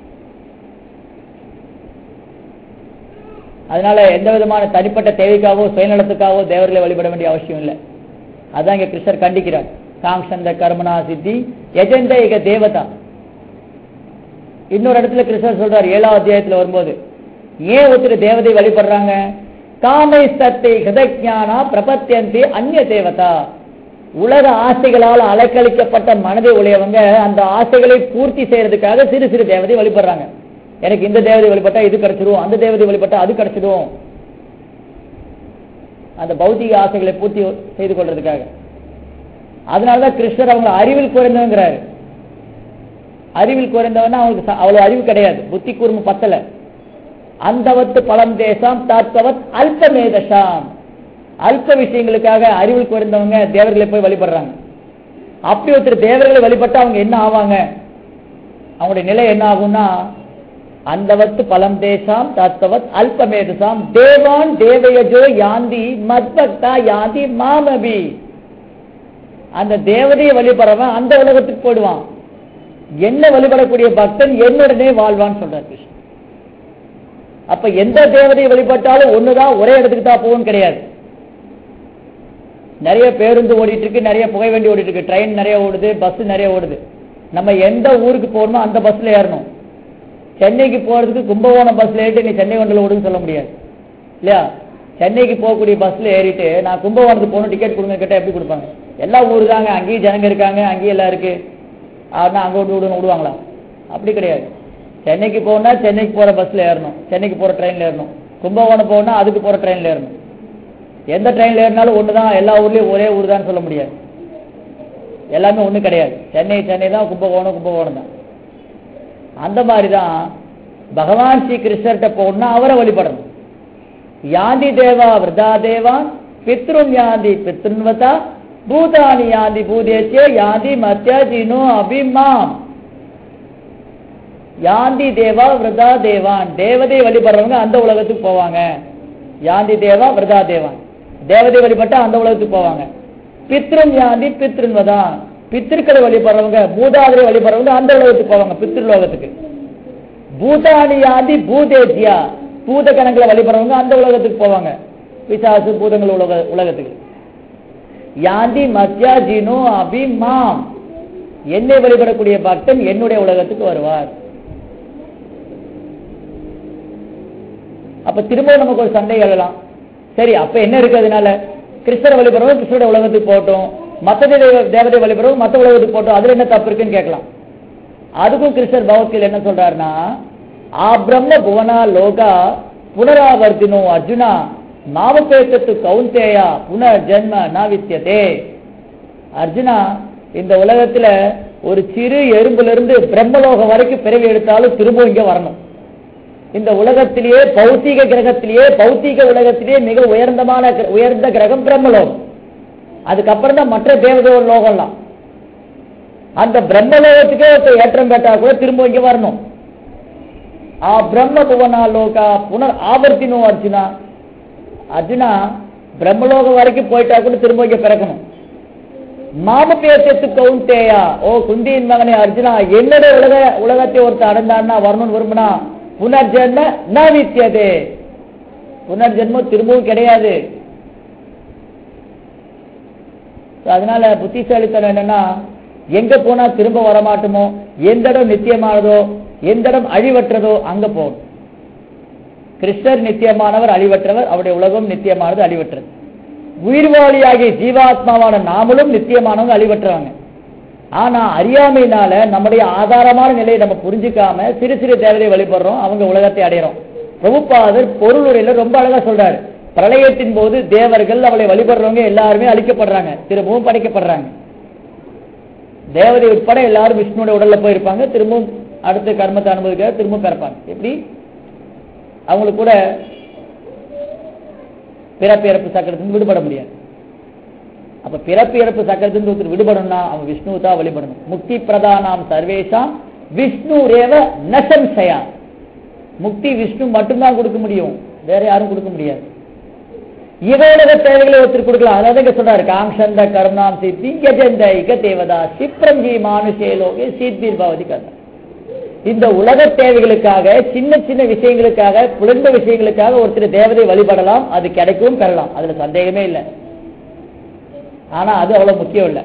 அதனால எந்த விதமான தனிப்பட்ட தேவைக்காகவோ சுயநலத்துக்காகவோ தேவர்களை வழிபட வேண்டிய அவசியம் இல்லை அதான் இங்க கிருஷ்ணர் கண்டிக்கிறார் காங்ஷந்த கர்மனா சித்தி எஜந்த இக தேவதா இன்னொரு இடத்துல கிருஷ்ணர் சொல்றார் ஏழாவது அத்தியாயத்துல வரும்போது ஏன் ஒருத்தர் தேவதை வழிபடுறாங்க காமை சத்தை ஹிருதஜானா பிரபத்தியந்தி அந்நிய தேவதா உலக ஆசைகளால் அலைக்கழிக்கப்பட்ட மனதை உடையவங்க அந்த ஆசைகளை பூர்த்தி செய்யறதுக்காக சிறு சிறு தேவதை வழிபடுறாங்க எனக்கு இந்த தேவதை வழிபட்டா இது கிடைச்சிடும் அந்த தேவதை வழிபட்டா அது கிடைச்சிடும் அந்த பௌத்திக ஆசைகளை பூர்த்தி செய்து கொள்றதுக்காக அதனாலதான் கிருஷ்ணர் அவங்க அறிவில் குறைந்தவங்கிறாரு அறிவில் குறைந்தவன்னா அவங்களுக்கு ச- அவ்வளவு அறிவு கிடையாது புத்தி கூர்ம பத்தல அந்தவத்து பலம் தேசம் தாத்தவத் அல்பமேதசாம் அல்ப விஷயங்களுக்காக அறிவில் குறைந்தவங்க தேவர்களை போய் வழிபடுறாங்க அப்படி ஒருத்தர் தேவர்களை வழிபட்டா அவங்க என்ன ஆவாங்க அவங்களுடைய நிலை என்ன ஆகும்னா அந்தவத்து பலம் தேசாம் தத்தவத் அல்பமேதசாம் தேவான் தேவயஜோ யாந்தி மத்பக்தா யாந்தி மாமபி அந்த தேவதையை வழிபடுறவன் அந்த உலகத்துக்கு போயிடுவான் என்ன வழிபடக்கூடிய பக்தன் என்னுடனே வாழ்வான்னு சொல்றார் கிருஷ்ணன் அப்ப எந்த தேவதையை வழிபட்டாலும் ஒண்ணுதான் ஒரே இடத்துக்கு தான் போகும் கிடையாது நிறைய பேருந்து ஓடிட்டு இருக்கு நிறைய புகை வண்டி ஓடிட்டு இருக்கு ட்ரெயின் நிறைய ஓடுது பஸ் நிறைய ஓடுது நம்ம எந்த ஊருக்கு போகணுமோ அந்த பஸ்ல ஏறணும் சென்னைக்கு போறதுக்கு கும்பகோணம் பஸ்ல ஏறிட்டு நீ சென்னை வண்டியில் ஓடுன்னு சொல்ல முடியாது இல்லையா சென்னைக்கு போகக்கூடிய பஸ்ல ஏறிட்டு நான் கும்பகோணத்துக்கு போகணும் டிக்கெட் கொடுங்க கேட்டா எப்படி கொடுப்பாங்க எல்லா ஊரு தாங்க அங்கேயும் ஜனங்க இருக்காங்க அங்கேயும் எல்லாம் இருக்கு ஆனா அங்க விட்டு விடுன்னு விடுவாங்களா அப்படி கிடையாது சென்னைக்கு போகணும்னா சென்னைக்கு போற பஸ்ல ஏறணும் சென்னைக்கு போற ட்ரெயின்ல ஏறணும் கும்பகோணம் போகணும்னா அதுக்கு போற ட்ரெயின்ல ஏறணும் எந்த ட்ரெயின்ல ஏறினாலும் ஒண்ணுதான் எல்லா ஊர்லயும் ஒரே ஊர் தான் சொல்ல முடியாது எல்லாமே ஒண்ணு கிடையாது சென்னை சென்னை தான் கும்பகோணம் கும்பகோணம் தான் அந்த மாதிரி தான் பகவான் ஸ்ரீ கிருஷ்ணர்கிட்ட போகணும்னா அவரை வழிபடணும் யாந்தி தேவா விரதா தேவான் பித்ருன் யாந்தி பித்ருன்வதா பூதானி யாந்தி பூதேசிய யாந்தி மத்திய ஜினு அபிமாம் யாந்தி தேவா விரதா தேவான் தேவதை வழிபடுறவங்க அந்த உலகத்துக்கு போவாங்க யாந்தி தேவா விரதா தேவான் தேவதை வழிபட்டா அந்த உலகத்துக்கு போவாங்க பித்ருன் யாந்தி பித்ருன்வதான் பித்திருக்களை வழிபடுறவங்க பூதாதிரை வழிபடுறவங்க அந்த உலகத்துக்கு போவாங்க பித்ருலோகத்துக்கு பூதானி யாந்தி பூதேசியா பூத கணக்குல வழிபடுறவங்க அந்த உலகத்துக்கு போவாங்க பிசாசு பூதங்கள் உலக உலகத்துக்கு யாந்தி மத்யா ஜினு அபிமாம் என்னை வழிபடக்கூடிய பக்தன் என்னுடைய உலகத்துக்கு வருவார் அப்ப திரும்ப நமக்கு ஒரு சந்தேகம் எழலாம் சரி அப்ப என்ன இருக்கு அதனால கிருஷ்ணரை வழிபடுறவங்க கிருஷ்ணருடைய உலகத்துக்கு போகட்டும் மத்த தேவ- தேவதை வழிபடுறவங்க மத்த உலகத்துக்கு போகட்டும் அதுல என்ன தப்பு இருக்குன்னு கேட்கலாம் அதுக்கும் கிருஷ்ணர் பகவத்கீதை என்ன சொல்றாருன்னா ஆ பிரம்ம புவனா லோகா புனராவர்த்தினோ அர்ஜுனா மாவபேத்தத்து கவுந்தேயா புனர் ஜென்ம நாவித்தியதே அர்ஜுனா இந்த உலகத்துல ஒரு சிறு எறும்புல இருந்து பிரம்மலோகம் வரைக்கும் பிறவி எடுத்தாலும் திரும்ப இங்க வரணும் இந்த உலகத்திலேயே பௌத்திக கிரகத்திலேயே பௌத்திக உலகத்திலேயே மிக உயர்ந்தமான கிர- உயர்ந்த கிரகம் பிரம்மலோகம் அதுக்கப்புறம் தான் மற்ற தேவதேவ லோகம்லாம் அந்த பிரம்மலோகத்துக்கே ஒருத்தர் ஏற்றம் பெற்றா கூட திரும்ப இங்க வரணும் ஆ பிரம்ம புவனா லோகா புனர் ஆவர்த்தினோ அர்ஜுனா அர்ஜுனா பிரம்மலோகம் வரைக்கும் போயிட்டா கூட திரும்ப இங்க பிறக்கணும் மாம பேசத்து கவுண்டேயா ஓ குந்தியின் மகனே அர்ஜுனா என்னுடைய உலக உலகத்தை ஒருத்தர் அடைந்தான்னா வரணும்னு விரும்பினா புனர்ஜென்ம நவித்தியதே புனர்ஜென்மம் திரும்பவும் கிடையாது So, அதனால புத்திசாலித்தனம் என்னன்னா எங்க போனா திரும்ப வரமாட்டோமோ எந்த இடம் நித்தியமானதோ எந்த இடம் அழிவற்றதோ அங்க போகணும் கிருஷ்ணர் நித்தியமானவர் அழிவற்றவர் அவருடைய உலகம் நித்தியமானது அழிவற்றது உயிர்வாளியாகிய ஜீவாத்மாவான நாமளும் நித்தியமானவங்க அழிவற்றவங்க ஆனா அறியாமையினால நம்முடைய ஆதாரமான நிலையை நம்ம புரிஞ்சுக்காம சிறு சிறு தேவதை வழிபடுறோம் அவங்க உலகத்தை அடையறோம் பிரபுபாதர் பொருளுரையில ரொம்ப அழகா சொல்றாரு பிரளயத்தின் போது தேவர்கள் அவளை வழிபடுறவங்க எல்லாருமே அழிக்கப்படுறாங்க திரும்பவும் படைக்கப்படுறாங்க தேவதை உட்பட எல்லாரும் விஷ்ணுவோட உடல்ல போயிருப்பாங்க திரும்பவும் அடுத்த கர்மத்தை அனுபவிக்க திரும்பவும் பிறப்பாங்க எப்படி அவங்களுக்கு கூட பிறப்பு இறப்பு சக்கரத்திலிருந்து விடுபட முடியாது அப்ப பிறப்பு இறப்பு சக்கரத்திலிருந்து ஒருத்தர் விடுபடணும்னா அவன் விஷ்ணுவை தான் வழிபடணும் முக்தி பிரதானாம் சர்வேஷாம் விஷ்ணு ரேவ நசம்சயா முக்தி விஷ்ணு மட்டும்தான் கொடுக்க முடியும் வேற யாரும் கொடுக்க முடியாது இவையுலக தேவைகளை ஒருத்தர் கொடுக்கலாம் அதாவது இங்க சொல்றாரு காங்ஷந்த கருணாம் சித்தி கஜந்த இக தேவதா சிப்ரங்கி மானுஷே லோகே சீத்தீர் பவதி கர்ணம் இந்த உலக தேவைகளுக்காக சின்ன சின்ன விஷயங்களுக்காக குழந்த விஷயங்களுக்காக ஒருத்தர் தேவதை வழிபடலாம் அது கிடைக்கவும் பெறலாம் அதுல சந்தேகமே இல்லை ஆனா அது அவ்வளவு முக்கியம் இல்லை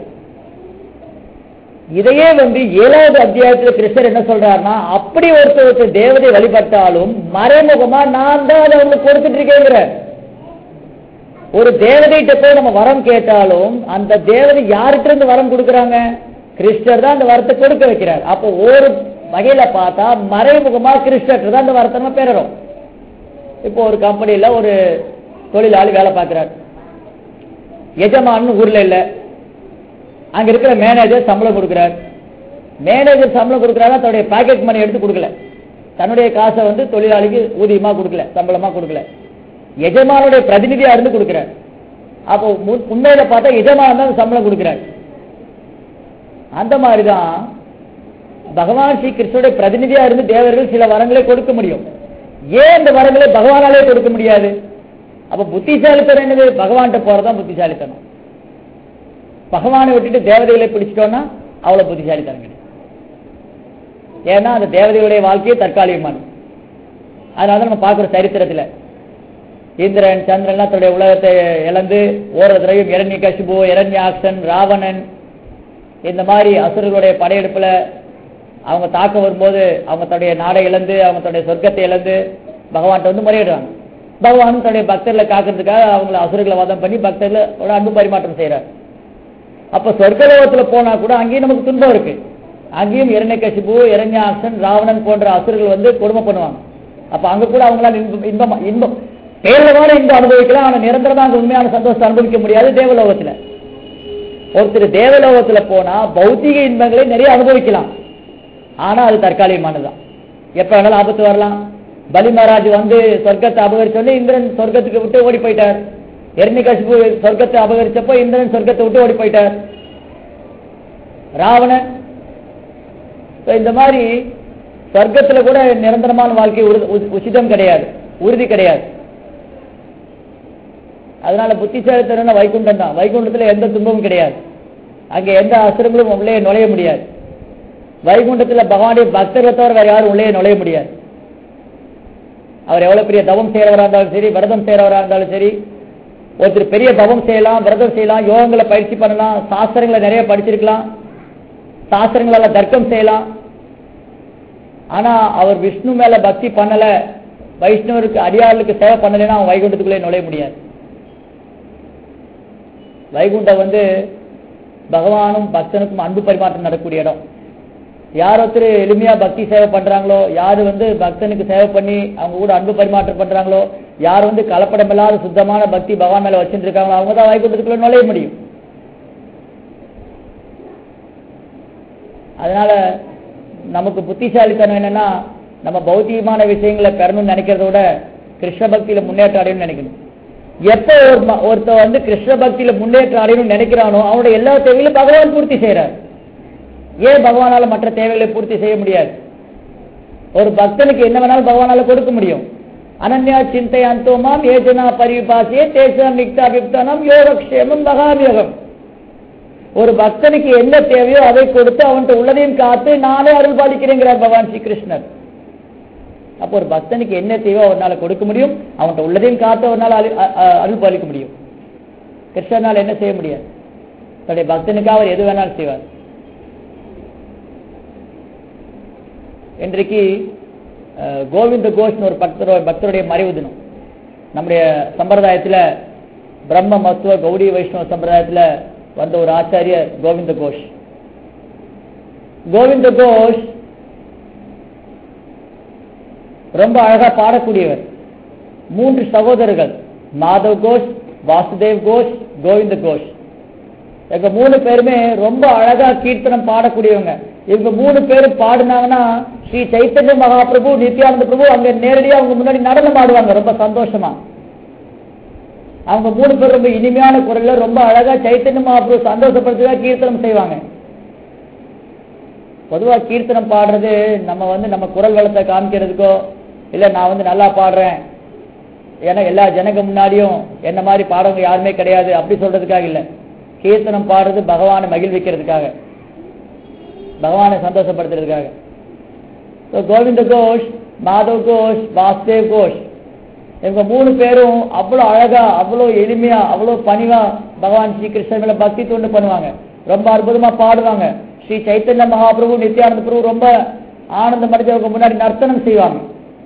இதையே வந்து ஏழாவது அத்தியாயத்துல கிருஷ்ணர் என்ன சொல்றாருன்னா அப்படி ஒருத்தர் ஒருத்தர் தேவதை வழிபட்டாலும் மறைமுகமா நான் தான் அதை அவங்களுக்கு கொடுத்துட்டு இருக்கேங்கிற ஒரு தேவதைகிட்ட போய் நம்ம வரம் கேட்டாலும் அந்த தேவதை யார்கிட்ட இருந்து வரம் கொடுக்கறாங்க கிருஷ்ணர் தான் அந்த வரத்தை கொடுக்க வைக்கிறார் அப்போ ஒரு வகையில பார்த்தா மறைமுகமா கிருஷ்ணர் தான் அந்த வரத்தை நம்ம பெறறோம் இப்போ ஒரு கம்பெனில ஒரு தொழிலாளி வேலை பார்க்கிறார் எஜமான் ஊர்ல இல்ல அங்க இருக்கிற மேனேஜர் சம்பளம் கொடுக்கிறார் மேனேஜர் சம்பளம் கொடுக்கிறாரா தன்னுடைய பாக்கெட் மணி எடுத்து கொடுக்கல தன்னுடைய காசை வந்து தொழிலாளிக்கு ஊதியமா கொடுக்கல சம்பளமா கொடுக்கல எஜமானுடைய பிரதிநிதியா இருந்து கொடுக்கிறார் அப்போ மு- உண்மையில பார்த்தா எஜமான் தான் சம்பளம் கொடுக்கிறார் அந்த மாதிரிதான் பகவான் ஸ்ரீ கிருஷ்ணனுடைய பிரதிநிதியா இருந்து தேவர்கள் சில வரங்களை கொடுக்க முடியும் ஏன் இந்த வரங்களை பகவானாலே கொடுக்க முடியாது அப்ப புத்திசாலித்தனம் என்னது பகவான்கிட்ட போறதுதான் புத்திசாலித்தனம் பகவானை விட்டுட்டு தேவதைகளை பிடிச்சிட்டோம்னா அவ்வளவு புத்திசாலித்தனம் கிடையாது ஏன்னா அந்த தேவதைகளுடைய வாழ்க்கையே தற்காலிகமானது அதனால தான் நம்ம பார்க்குற சரித்திரத்துல இந்திரன் சந்திரன்லாம் தன்னுடைய உலகத்தை இழந்து ஓரதுரையும் இரண்ய கசிபு இரண்யாக்ஷன் ராவணன் இந்த மாதிரி அசுரர்களுடைய படையெடுப்புல அவங்க தாக்க வரும்போது அவங்க தன்னுடைய நாடை இழந்து அவங்க தன்னுடைய சொர்க்கத்தை இழந்து பகவான்கிட்ட வந்து முறையிடுறாங்க பகவான் தன்னுடைய பக்தர்களை காக்கிறதுக்காக அவங்கள அசுரர்களை வதம் பண்ணி பக்தர்களை அன்பு பரிமாற்றம் செய்யறார் அப்ப சொர்க்கலோகத்துல போனா கூட அங்கேயும் நமக்கு துன்பம் இருக்கு அங்கேயும் இரண்யகசிபு இரண்யாக்ஷன் ராவணன் போன்ற அசுரர்கள் வந்து கொடுமை பண்ணுவாங்க அப்ப அங்க கூட அவங்களால இன்பம் இன்பம் இன்பம் பேரளவான இன்பம் அனுபவிக்கலாம் ஆனா நிரந்தரமா அங்க உண்மையான சந்தோஷத்தை அனுபவிக்க முடியாது தேவலோகத்துல ஒருத்தர் தேவலோகத்துல போனா பௌத்திக இன்பங்களை நிறைய அனுபவிக்கலாம் ஆனா அது தற்காலிகமானதுதான் எப்ப வேணாலும் ஆபத்து வரலாம் பலி மகாராஜ் வந்து சொர்க்கத்தை அபகரிச்சோடனே இந்திரன் சொர்க்கத்துக்கு விட்டு ஓடி போயிட்டார் எர்ணிகசிபு சொர்க்கத்தை அபகரிச்சப்போ இந்திரன் சொர்க்கத்தை விட்டு ஓடி போயிட்டார் ராவணன் So, இந்த மாதிரி சொர்க்கத்துல கூட நிரந்தரமான வாழ்க்கை உறு- உ- உச்சிதம் கிடையாது உறுதி கிடையாது அதனால புத்திசாலித்தனம் வைகுண்டம் தான் வைகுண்டத்துல எந்த துன்பமும் கிடையாது அங்க எந்த அசுரங்களும் உள்ளே நுழைய முடியாது வைகுண்டத்துல பகவானுடைய பக்தர்களை தவிர வேற யாரும் உள்ளே நுழைய முடியாது அவர் எவ்வளவு பெரிய தவம் செய்யறவரா இருந்தாலும் சரி விரதம் செய்யறவரா இருந்தாலும் சரி ஒருத்தர் பெரிய தவம் செய்யலாம் விரதம் செய்யலாம் யோகங்களை பயிற்சி பண்ணலாம் சாஸ்திரங்களை நிறைய படிச்சிருக்கலாம் சாஸ்திரங்களால தர்க்கம் செய்யலாம் ஆனா அவர் விஷ்ணு மேல பக்தி பண்ணல வைஷ்ணவருக்கு அடியாளுக்கு சேவை பண்ணலைன்னா அவன் வைகுண்டத்துக்குள்ளே நுழைய முடியாது வைகுண்டம் வந்து பகவானும் பக்தனுக்கும் அன்பு பரிமாற்றம் நடக்கக்கூடிய இடம் யார் ஒருத்தர் எளிமையா பக்தி சேவை பண்றாங்களோ யாரு வந்து பக்தனுக்கு சேவை பண்ணி அவங்க கூட அன்பு பரிமாற்றம் பண்றாங்களோ யார் வந்து கலப்படம் இல்லாத சுத்தமான பக்தி பகவான் மேல வச்சுட்டு இருக்காங்களோ அவங்க தான் வைகுண்டத்துக்குள்ள நுழைய முடியும் அதனால நமக்கு புத்திசாலித்தனம் என்னன்னா நம்ம பௌத்திகமான விஷயங்களை பெறணும்னு நினைக்கிறத விட கிருஷ்ண பக்தியில முன்னேற்றம் அடையணும்னு நினைக்கணும் எப்ப ஒரு ம- ஒருத்தன் வந்து கிருஷ்ண பக்தியில முன்னேற்றம் அடையணும்னு நினைக்கிறானோ அவனுடைய எல்லா தேவைகளையும் பகவான் பூர்த்தி செய்யறார் ஏன் பகவானால மற்ற தேவைகளை பூர்த்தி செய்ய முடியாது ஒரு பக்தனுக்கு என்ன வேணாலும் பகவானால கொடுக்க முடியும் அனன்யா சிந்தை அந்தோமாம் ஏஜனா பரிபாசியே தேசம் நிக்தா விப்தானம் யோகக்ஷேமம் மகாயோகம் ஒரு பக்தனுக்கு என்ன தேவையோ அதை கொடுத்து அவன்கிட்ட உள்ளதையும் காத்து நானே அருள் பாலிக்கிறேங்கிறார் பகவான் ஸ்ரீ கிருஷ்ணர் அப்போ ஒரு பக்தனுக்கு என்ன தேவையோ அவனால கொடுக்க முடியும் அவன்கிட்ட உள்ளதையும் காத்து அவனால அரு- அ- அ- அருள் பாலிக்க முடியும் கிருஷ்ணனால் என்ன செய்ய முடியாது தன்னுடைய பக்தனுக்காக அவர் எது வேணாலும் செய்வார் இன்றைக்கு அஹ், கோவிந்த கோஷ்னு ஒரு பக்தர் பக்தருடைய மறைவு தினம் நம்முடைய சம்பிரதாயத்துல பிரம்ம மத்துவ கௌடி வைஷ்ணவ சம்பிரதாயத்துல வந்த ஒரு ஆச்சாரியர் கோவிந்த கோஷ் கோவிந்த கோஷ் ரொம்ப அழகா பாடக்கூடியவர் மூன்று சகோதரர்கள் மாதவ் கோஷ் வாசுதேவ் கோஷ் கோவிந்த கோஷ் எங்க மூணு பேருமே ரொம்ப அழகா கீர்த்தனம் பாடக்கூடியவங்க இவங்க மூணு பேரும் பாடினாங்கன்னா ஸ்ரீ சைத்தன்ய மகாபிரபு நித்யானந்த பிரபு அங்க நேரடியா அவங்க முன்னாடி நடனம் ஆடுவாங்க ரொம்ப சந்தோஷமா அவங்க மூணு பேர் ரொம்ப இனிமையான குரல்ல ரொம்ப அழகா சைத்தன்ய மகாபிரபு சந்தோஷப்படுத்துறதா கீர்த்தனம் செய்வாங்க பொதுவா கீர்த்தனம் பாடுறது நம்ம வந்து நம்ம குரல் வளத்தை காமிக்கிறதுக்கோ இல்ல நான் வந்து நல்லா பாடுறேன் ஏன்னா எல்லா ஜனங்க முன்னாடியும் என்ன மாதிரி பாடவங்க யாருமே கிடையாது அப்படி சொல்றதுக்காக இல்ல கீர்த்தனம் பாடுறது பகவானை மகிழ்விக்கிறதுக்காக பகவானை சந்தோஷப்படுத்துறதுக்காக So, கோவிந்த கோஷ் மாதவ் கோஷ் வாசுதேவ் கோஷ் இவங்க மூணு பேரும் அவ்வளவு அழகா அவ்வளவு எளிமையா அவ்வளவு பணிவா பகவான் ஸ்ரீ கிருஷ்ணன் மேல பக்தி தொண்டு பண்ணுவாங்க ரொம்ப அற்புதமா பாடுவாங்க ஸ்ரீ சைத்தன்ய மகாபிரபு நித்யானந்த பிரபு ரொம்ப ஆனந்தம் அடைஞ்சவங்க முன்னாடி நர்த்தனம் செய்வாங்க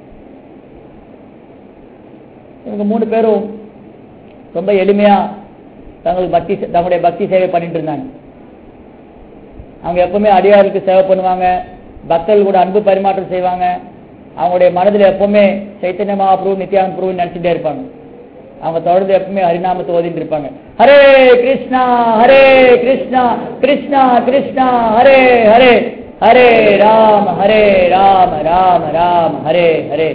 இவங்க மூணு பேரும் ரொம்ப எளிமையா தங்களுக்கு பக்தி செ- தங்களுடைய பக்தி சேவை பண்ணிட்டு இருந்தாங்க அவங்க எப்பவுமே அடியாருக்கு சேவை பண்ணுவாங்க பக்தர்கள் கூட அன்பு பரிமாற்றம் செய்வாங்க அவங்களுடைய மனதில் எப்பவுமே சைத்தன்ய மகாபிரபு நித்யானந்த பிரபு நினைச்சுட்டே இருப்பாங்க அவங்க தொடர்ந்து எப்பவுமே ஹரிநாமத்தை ஓதிட்டு இருப்பாங்க ஹரே கிருஷ்ணா ஹரே கிருஷ்ணா கிருஷ்ணா கிருஷ்ணா ஹரே ஹரே ஹரே ராம ஹரே ராம ராம ராம ஹரே ஹரே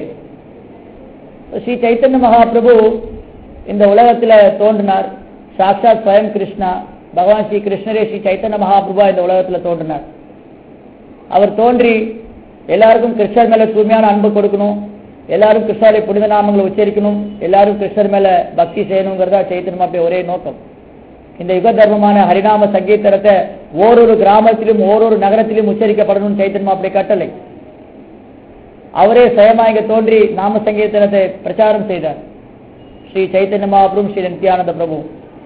ஸ்ரீ சைத்தன்ய மகாபிரபு இந்த உலகத்துல தோன்றினார் சாட்சாத் ஸ்வயம் கிருஷ்ணா பகவான் ஸ்ரீ கிருஷ்ணரே ஸ்ரீ சைத்தன்ய மகாபிரபா இந்த உலகத்துல தோன்றினார் அவர் தோன்றி எல்லாருக்கும் கிருஷ்ணர் மேல தூய்மையான அன்பு கொடுக்கணும் எல்லாரும் கிருஷ்ணரை புனித நாமங்களை உச்சரிக்கணும் எல்லாரும் கிருஷ்ணர் மேல பக்தி செய்யணுங்கிறதா சைத்தன்ய மாப்பிய ஒரே நோக்கம் இந்த யுக தர்மமான ஹரிநாம சங்கீதத்தை ஓரொரு கிராமத்திலும் ஓரொரு நகரத்திலும் உச்சரிக்கப்படணும் சைத்தன்ய மாப்பிளை கட்டளை அவரே சுயமா இங்க தோன்றி நாம சங்கீதத்தை பிரச்சாரம் செய்தார் ஸ்ரீ சைத்தன்ய மகாபிரபு ஸ்ரீ நித்யானந்த பிரபு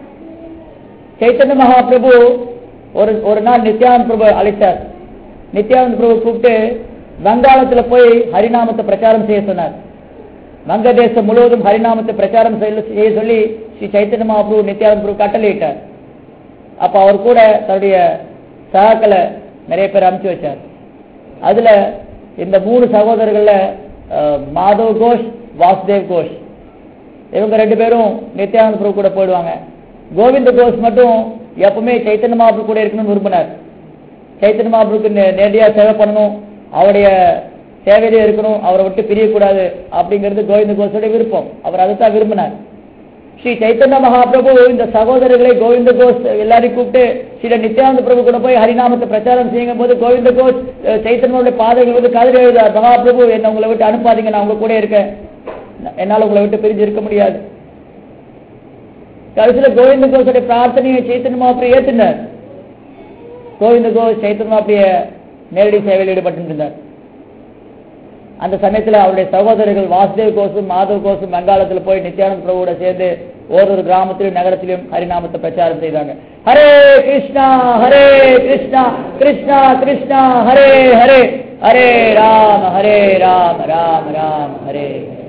சைத்தன்ய மகாபிரபு ஒரு ஒரு நாள் நித்யானந்த பிரபு அழைத்தார் நித்யானந்த பிரபு கூப்பிட்டு வங்காளத்துல போய் ஹரிநாமத்தை பிரச்சாரம் செய்ய சொன்னார் வங்க தேசம் முழுவதும் ஹரிநாமத்தை பிரச்சாரம் செய்ய செய்ய சொல்லி ஸ்ரீ சைத்தன்ய மகாபிரபு நித்யானந்த பிரபு கட்டளையிட்டார் அப்ப அவர் கூட தன்னுடைய சகாக்களை நிறைய பேர் அனுப்பிச்சு வச்சார் அதுல இந்த மூணு சகோதரர்கள்ல அஹ், மாதவ் கோஷ் வாசுதேவ் கோஷ் இவங்க ரெண்டு பேரும் நித்யானந்த பிரபு கூட போயிடுவாங்க கோவிந்த கோஷ் மட்டும் எப்பவுமே சைத்தன்ய மகாபிரபு கூட இருக்கணும்னு விரும்பினார் சைத்தன்ய மகாபிரபுக்கு நே- நேரடியா சேவை பண்ணணும் அவருடைய சேவையிலே இருக்கணும் அவரை விட்டு பிரியக்கூடாது அப்படிங்கிறது கோவிந்த கோஷோட விருப்பம் அவர் அதைத்தான் விரும்பினார் ஸ்ரீ சைத்தன்ய மகாபிரபு இந்த சகோதரர்களை கோவிந்த கோஷ் எல்லாரையும் கூப்பிட்டு ஸ்ரீ நித்யானந்த பிரபு கூட போய் ஹரிநாமத்தை பிரச்சாரம் செய்யும் போது கோவிந்த கோஷ் அஹ், சைத்தன்யனுடைய பாதைகள் வந்து கதிர் எழுதார் மகாபிரபு என்ன உங்களை விட்டு அனுப்பாதீங்க நான் உங்க கூட இருக்கேன் என்னால உங்களை விட்டு பிரிஞ்சு இருக்க முடியாது கடைசியில கோவிந்த கோஷோட பிரார்த்தனையை சைத்தன்ய மகாபிரபு ஏத்தினார் கோவிந்த கோஷ் சைத்தன்ய மகாபிரிய நேரடி சேவையில் ஈடுபட்டு இருந்தார் அந்த சமயத்துல அவருடைய சகோதரர்கள் வாசுதேவ் கோஷும் மாதவ் கோஷும் வங்காளத்துல போய் நித்யானந்த பிரபுவோட சேர்ந்து ஓரொரு கிராமத்திலும் நகரத்திலும் ஹரிநாமத்தை பிரச்சாரம் செய்தாங்க ஹரே கிருஷ்ணா ஹரே கிருஷ்ணா கிருஷ்ணா கிருஷ்ணா ஹரே ஹரே ஹரே ராம ஹரே ராம ராம ராம ஹரே ஹரே.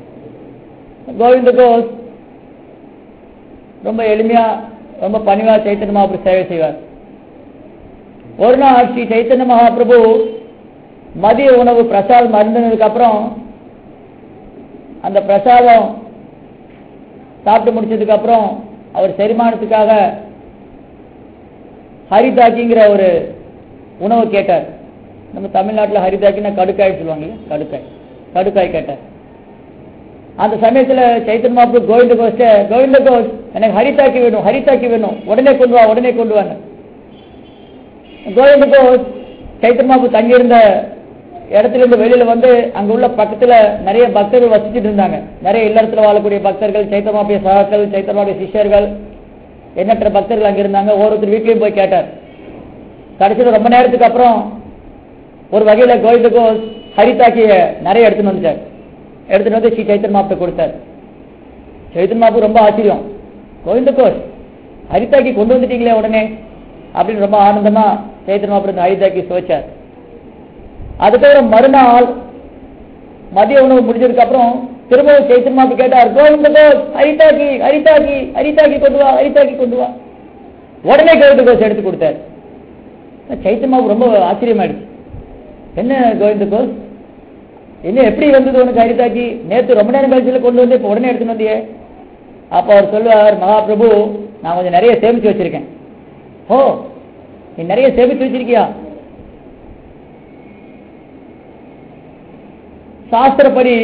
கோவிந்த கோஷ் ரொம்ப எளிமையா ரொம்ப பணிவா சைத்தன்ய மகாபிரபு சேவை செய்வார் ஒரு நாள் ஸ்ரீ சைத்தன்ய மகாபிரபு மதிய உணவு பிரசாதம் அருந்தினதுக்கு அப்புறம் அந்த பிரசாதம் சாப்பிட்டு முடிச்சதுக்கு அப்புறம் அவர் செரிமானத்துக்காக ஹரிதாக்கிங்கிற ஒரு உணவு கேட்டார் நம்ம தமிழ்நாட்டுல ஹரிதாக்கின்னா கடுக்காய் சொல்லுவாங்க இல்லையா? கடுக்காய் கடுக்காய் கேட்டார் அந்த சமயத்துல சைத்தன் மாப்பு கோவிந்த கோஷ்ட கோவிந்த கோஷ் எனக்கு ஹரிதாக்கி வேணும் ஹரிதாக்கி வேணும் உடனே கொண்டு வா உடனே கொண்டு வாங்க கோவிந்த கோஷ் சைத்தன் மாப்பு தங்கியிருந்த இடத்துல இருந்து வெளியில வந்து அங்க உள்ள பக்கத்துல நிறைய பக்தர்கள் வசிச்சுட்டு இருந்தாங்க நிறைய இல்லறத்துல வாழக்கூடிய பக்தர்கள் சைத்தமாப்பிய சகாக்கள் சைத்தமாப்பிய சிஷ்யர்கள் எண்ணற்ற பக்தர்கள் அங்க இருந்தாங்க ஒவ்வொருத்தர் வீட்லயும் போய் கேட்டார் கடைசியில் ரொம்ப நேரத்துக்கு அப்புறம் ஒரு வகையில கோவிந்த கோஷ் ஹரிதாக்கிய நிறைய எடுத்துன்னு வந்துட்டார் எடுத்துட்டு வந்து ஸ்ரீ சைத்தன் மாப்பிட்ட கொடுத்தார் சைத்தன் மாப்பு ரொம்ப ஆச்சரியம் கோவிந்த கோஷ் ஹரிதாக்கி கொண்டு வந்துட்டீங்களே உடனே அப்படின்னு ரொம்ப ஆனந்தமா சைத்தன் மாப்பு இந்த ஹரிதாக்கி சுவைச்சார் அதுக்கப்புறம் மறுநாள் மதிய உணவு முடிஞ்சதுக்கு அப்புறம் திரும்பவும் சைத்தன் மாப்பு கேட்டார் கோவிந்த கோஷ் ஹரிதாக்கி ஹரிதாக்கி ஹரிதாக்கி கொண்டு வா ஹரிதாக்கி கொண்டு வா உடனே கோவிந்த கோஷ் எடுத்து கொடுத்தார் சைத்தன் மாப்பு ரொம்ப ஆச்சரியமாயிடுச்சு என்ன கோவிந்த கோஷ் என்ன எப்படி வந்தது உனக்கு ஹரிதாக்கி நேத்து ரொம்ப நேரம் கழிச்சுல கொண்டு வந்து இப்ப உடனே எடுத்துன்னு வந்தியே அப்ப அவர் சொல்லுவார் மகாபிரபு நான் கொஞ்சம் நிறைய சேமிச்சு வச்சிருக்கேன் ஓ நீ நிறைய சேமிச்சு வச்சிருக்கியா சாஸ்திரப்படி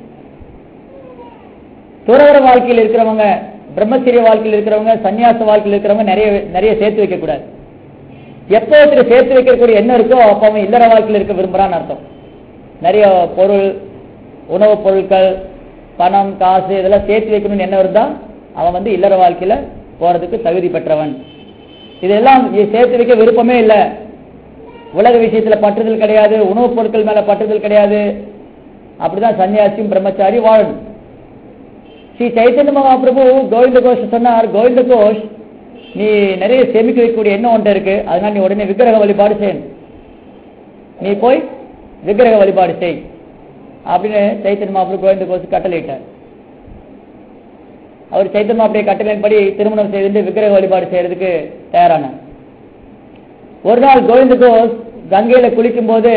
துறவர வாழ்க்கையில் இருக்கிறவங்க பிரம்மச்சரிய வாழ்க்கையில் இருக்கிறவங்க சன்னியாச வாழ்க்கையில் இருக்கிறவங்க நிறைய நிறைய சேர்த்து வைக்க கூடாது எப்போ ஒருத்தர் சேர்த்து வைக்கக்கூடிய என்ன இருக்கோ அப்ப அவன் இல்லற வாழ்க்கையில் இருக்க விரும்புறான்னு அர்த்தம் நிறைய பொருள் உணவுப் பொருட்கள் பணம் காசு இதெல்லாம் சேர்த்து வைக்கணும்னு என்ன இருந்தா அவன் வந்து இல்லற வாழ்க்கையில போறதுக்கு தகுதி பெற்றவன் இதெல்லாம் இ- சேர்த்து வைக்க விருப்பமே இல்லை உலக விஷயத்துல பற்றுதல் கிடையாது உணவுப் பொருட்கள் மேல பற்றுதல் கிடையாது அப்படிதான் சன்னியாசியும் பிரம்மச்சாரி வாழணும் ஸ்ரீ சைத்தன்ய மகாபிரபு கோவிந்த கோஷ் சொன்னார் கோவிந்த கோஷ் நீ நிறைய சேமிக்க வைக்கக்கூடிய எண்ணம் ஒன்று இருக்கு அதனால நீ உடனே விக்கிரக வழிபாடு செய்யணும் நீ போய் விக்கிரக வழிபாடு செய் அப்படின்னு சைத்தன்ய மகாபிரபு கோவிந்த கோஷ் கட்டளையிட்டார் அவர் சைத்தன்ய மகாபிரிய கட்டளையின்படி திருமணம் செய்து விக்கிரக வழிபாடு செய்யறதுக்கு தயாரானார் ஒரு நாள் கோவிந்த கோஷ் கங்கையில குளிக்கும் போது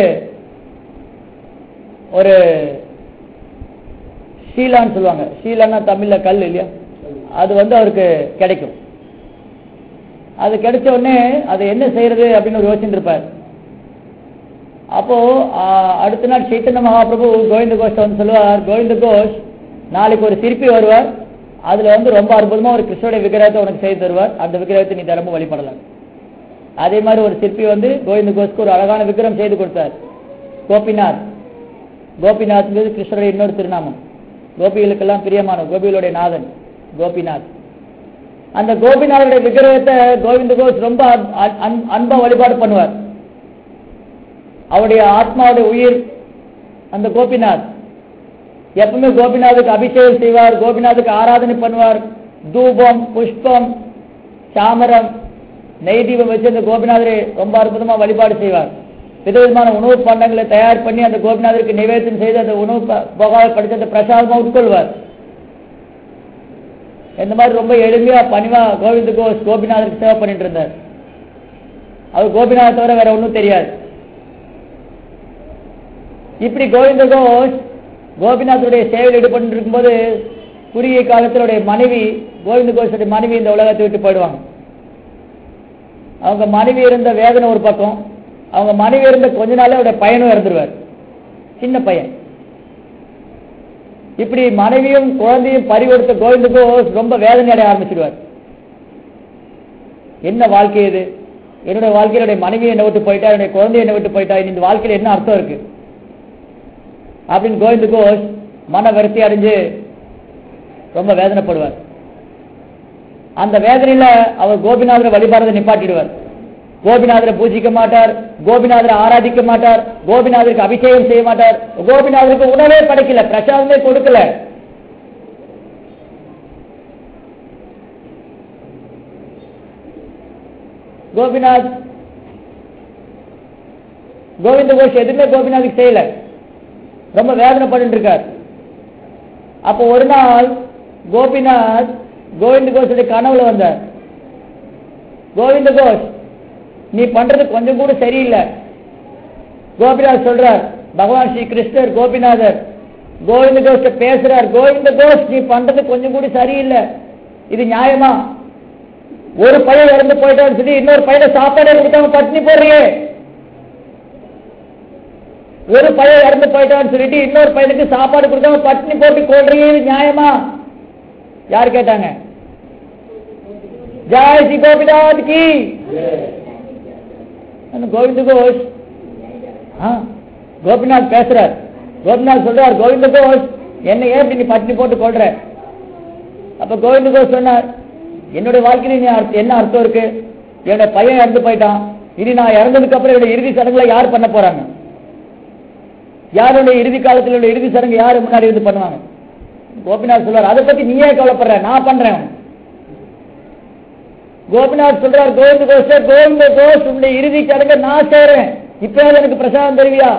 ஒரு ஷீலான்னு சொல்லுவாங்க ஷீலான்னா தமிழ்ல கல் இல்லையா அது வந்து அவருக்கு கிடைக்கும் அது கிடைச்ச உடனே அதை என்ன செய்யறது அப்படின்னு ஒரு யோசிச்சுட்டு இருப்பார் அப்போ ஆ, அடுத்த நாள் சைத்தன்ய மகாபிரபு கோவிந்த கோஷ் வந்து சொல்லுவார் கோவிந்த கோஷ் நாளைக்கு ஒரு சிற்பி வருவார் அதுல வந்து ரொம்ப அற்புதமா ஒரு கிருஷ்ணனுடைய விக்கிரகத்தை உனக்கு செய்து தருவார் அந்த விக்கிரகத்தை நீ தினமும் வழிபடலாம் அதே மாதிரி ஒரு சிற்பி வந்து கோவிந்த கோஷ்க்கு ஒரு அழகான விக்கிரகம் செய்து கொடுத்தார் கோபிநாத் கோபிநாத்ங்கிறது கிருஷ்ணருடைய இன்னொரு திருநாமம் கோபிகளுக்கெல்லாம் பிரியமான கோபிகளுடைய நாதன் கோபிநாத் அந்த கோபிநாதனுடைய விக்கிரகத்தை கோவிந்த கோஷ் ரொம்ப அன்- அன்- அன்பா வழிபாடு பண்ணுவார் அவருடைய ஆத்மாவுடைய உயிர் அந்த கோபிநாத் எப்பவுமே கோபிநாதுக்கு அபிஷேகம் செய்வார் கோபிநாதுக்கு ஆராதனை பண்ணுவார் தூபம் புஷ்பம் சாமரம் நெய் தீபம் வச்சு அந்த கோபிநாதரை ரொம்ப அற்புதமா வழிபாடு செய்வார் விதவிதமான உணவு பண்டங்களை தயார் பண்ணி அந்த கோபிநாதருக்கு நிவேதனம் செய்து அந்த உணவு ப- போகாமல் படித்து அந்த பிரசாதமா உட்கொள்வார் இந்த மாதிரி ரொம்ப எளிமையா பணிவா கோவிந்த கோஷ் கோபிநாதருக்கு சேவை பண்ணிட்டு இருந்தார் அவர் கோபிநாத தவிர வேற ஒன்றும் தெரியாது இப்படி கோவிந்த கோஷ் கோபிநாத்துடைய சேவையில் ஈடுபட்டு இருக்கும்போது குறுகிய காலத்தில் அவருடைய மனைவி கோவிந்த கோஷுடைய மனைவி இந்த உலகத்தை விட்டு போயிடுவாங்க அவங்க மனைவி இருந்த வேதனை ஒரு பக்கம் அவங்க மனைவி இருந்த கொஞ்ச நாளே அவருடைய பையனும் இறந்துருவார் சின்ன பையன் இப்படி மனைவியும் குழந்தையும் பறிகொடுத்த கோவிந்த கோஷ் ரொம்ப வேதனை அடைய ஆரம்பிச்சிடுவார் என்ன வாழ்க்கை இது என்னுடைய வாழ்க்கையில என்னுடைய மனைவி என்னை விட்டு போயிட்டா என்னுடைய குழந்தை என்னை விட்டு போயிட்டா இனி இந்த வாழ்க்கையில என்ன அர்த்தம் இருக்கு அப்படின்னு கோவிந்த கோஷ் மன விரத்தி அடைஞ்சு ரொம்ப வேதனைப்படுவார் அந்த வேதனையில அவர் கோபிநாதரை வழிபாடுறதை நிப்பாட்டிடுவார் கோபிநாதரை பூஜிக்க மாட்டார் கோபிநாதரை ஆராதிக்க மாட்டார் கோபிநாதருக்கு அபிஷேகம் செய்ய மாட்டார் கோபிநாதருக்கு உணவே படைக்கல பிரசாதமே கொடுக்கல கோபிநாத் கோவிந்த கோஷ் எதுவுமே கோபிநாதுக்கு செய்யல ரொம்ப வேதனைப்பட்டு இருக்கார் அப்போ ஒரு நாள் கோபிநாத் கோவிந்த கோஷுடைய கனவுல வந்தார் கோவிந்த கோஷ் நீ பண்றது கொஞ்சம் கூட சரியில்லை கோபிநாத் சொல்றார் பகவான் ஸ்ரீ கிருஷ்ணர் கோபிநாதர் கோவிந்த கோஷ்ட பேசுறார் கோவிந்த கோஷ் நீ பண்றது கொஞ்சம் கூட சரியில்லை இது நியாயமா ஒரு பையன் இறந்து போயிட்டான்னு சொல்லி இன்னொரு பையனை சாப்பாடு கொடுக்காம பட்டினி போடுறியே ஒரு பையன் இறந்து போயிட்டான்னு சொல்லிட்டு இன்னொரு பையனுக்கு சாப்பாடு கொடுக்காம பட்டினி போட்டு கொள்றீங்க இது நியாயமா யார் கேட்டாங்க ஜாய் ஸ்ரீ கோபிநாத் கி அந்த கோவிந்த கோஷ் ஆ, கோபிநாத் பேசுறார் கோபிநாத் சொல்றார் கோவிந்த கோஷ் என்ன ஏன் இப்படி நீ பட்டினி போட்டு கொள்ற அப்ப கோவிந்த கோஷ் சொன்னார் என்னுடைய வாழ்க்கையில நீ அர்த்த- என்ன அர்த்தம் இருக்கு என்னோட பையன் இறந்து போயிட்டான் இனி நான் இறந்ததுக்கு அப்புறம் என்னோட இறுதி சடங்குல யார் பண்ண போறாங்க யாருடைய இறுதி காலத்தில் உள்ள இறுதி சடங்கு யாரு முன்னாடி இருந்து பண்ணுவாங்க கோபிநாத் சொல்றார் அதை பத்தி நீயே கவலைப்படுற நான் பண்றேன் கோபிநாத் சொல்றார் கோவிந்த கோஷ கோவிந்த கோஷ் உன்னுடைய இறுதி சடங்கை நான் செய்றேன் இப்ப எனக்கு பிரசாதம் தருவியா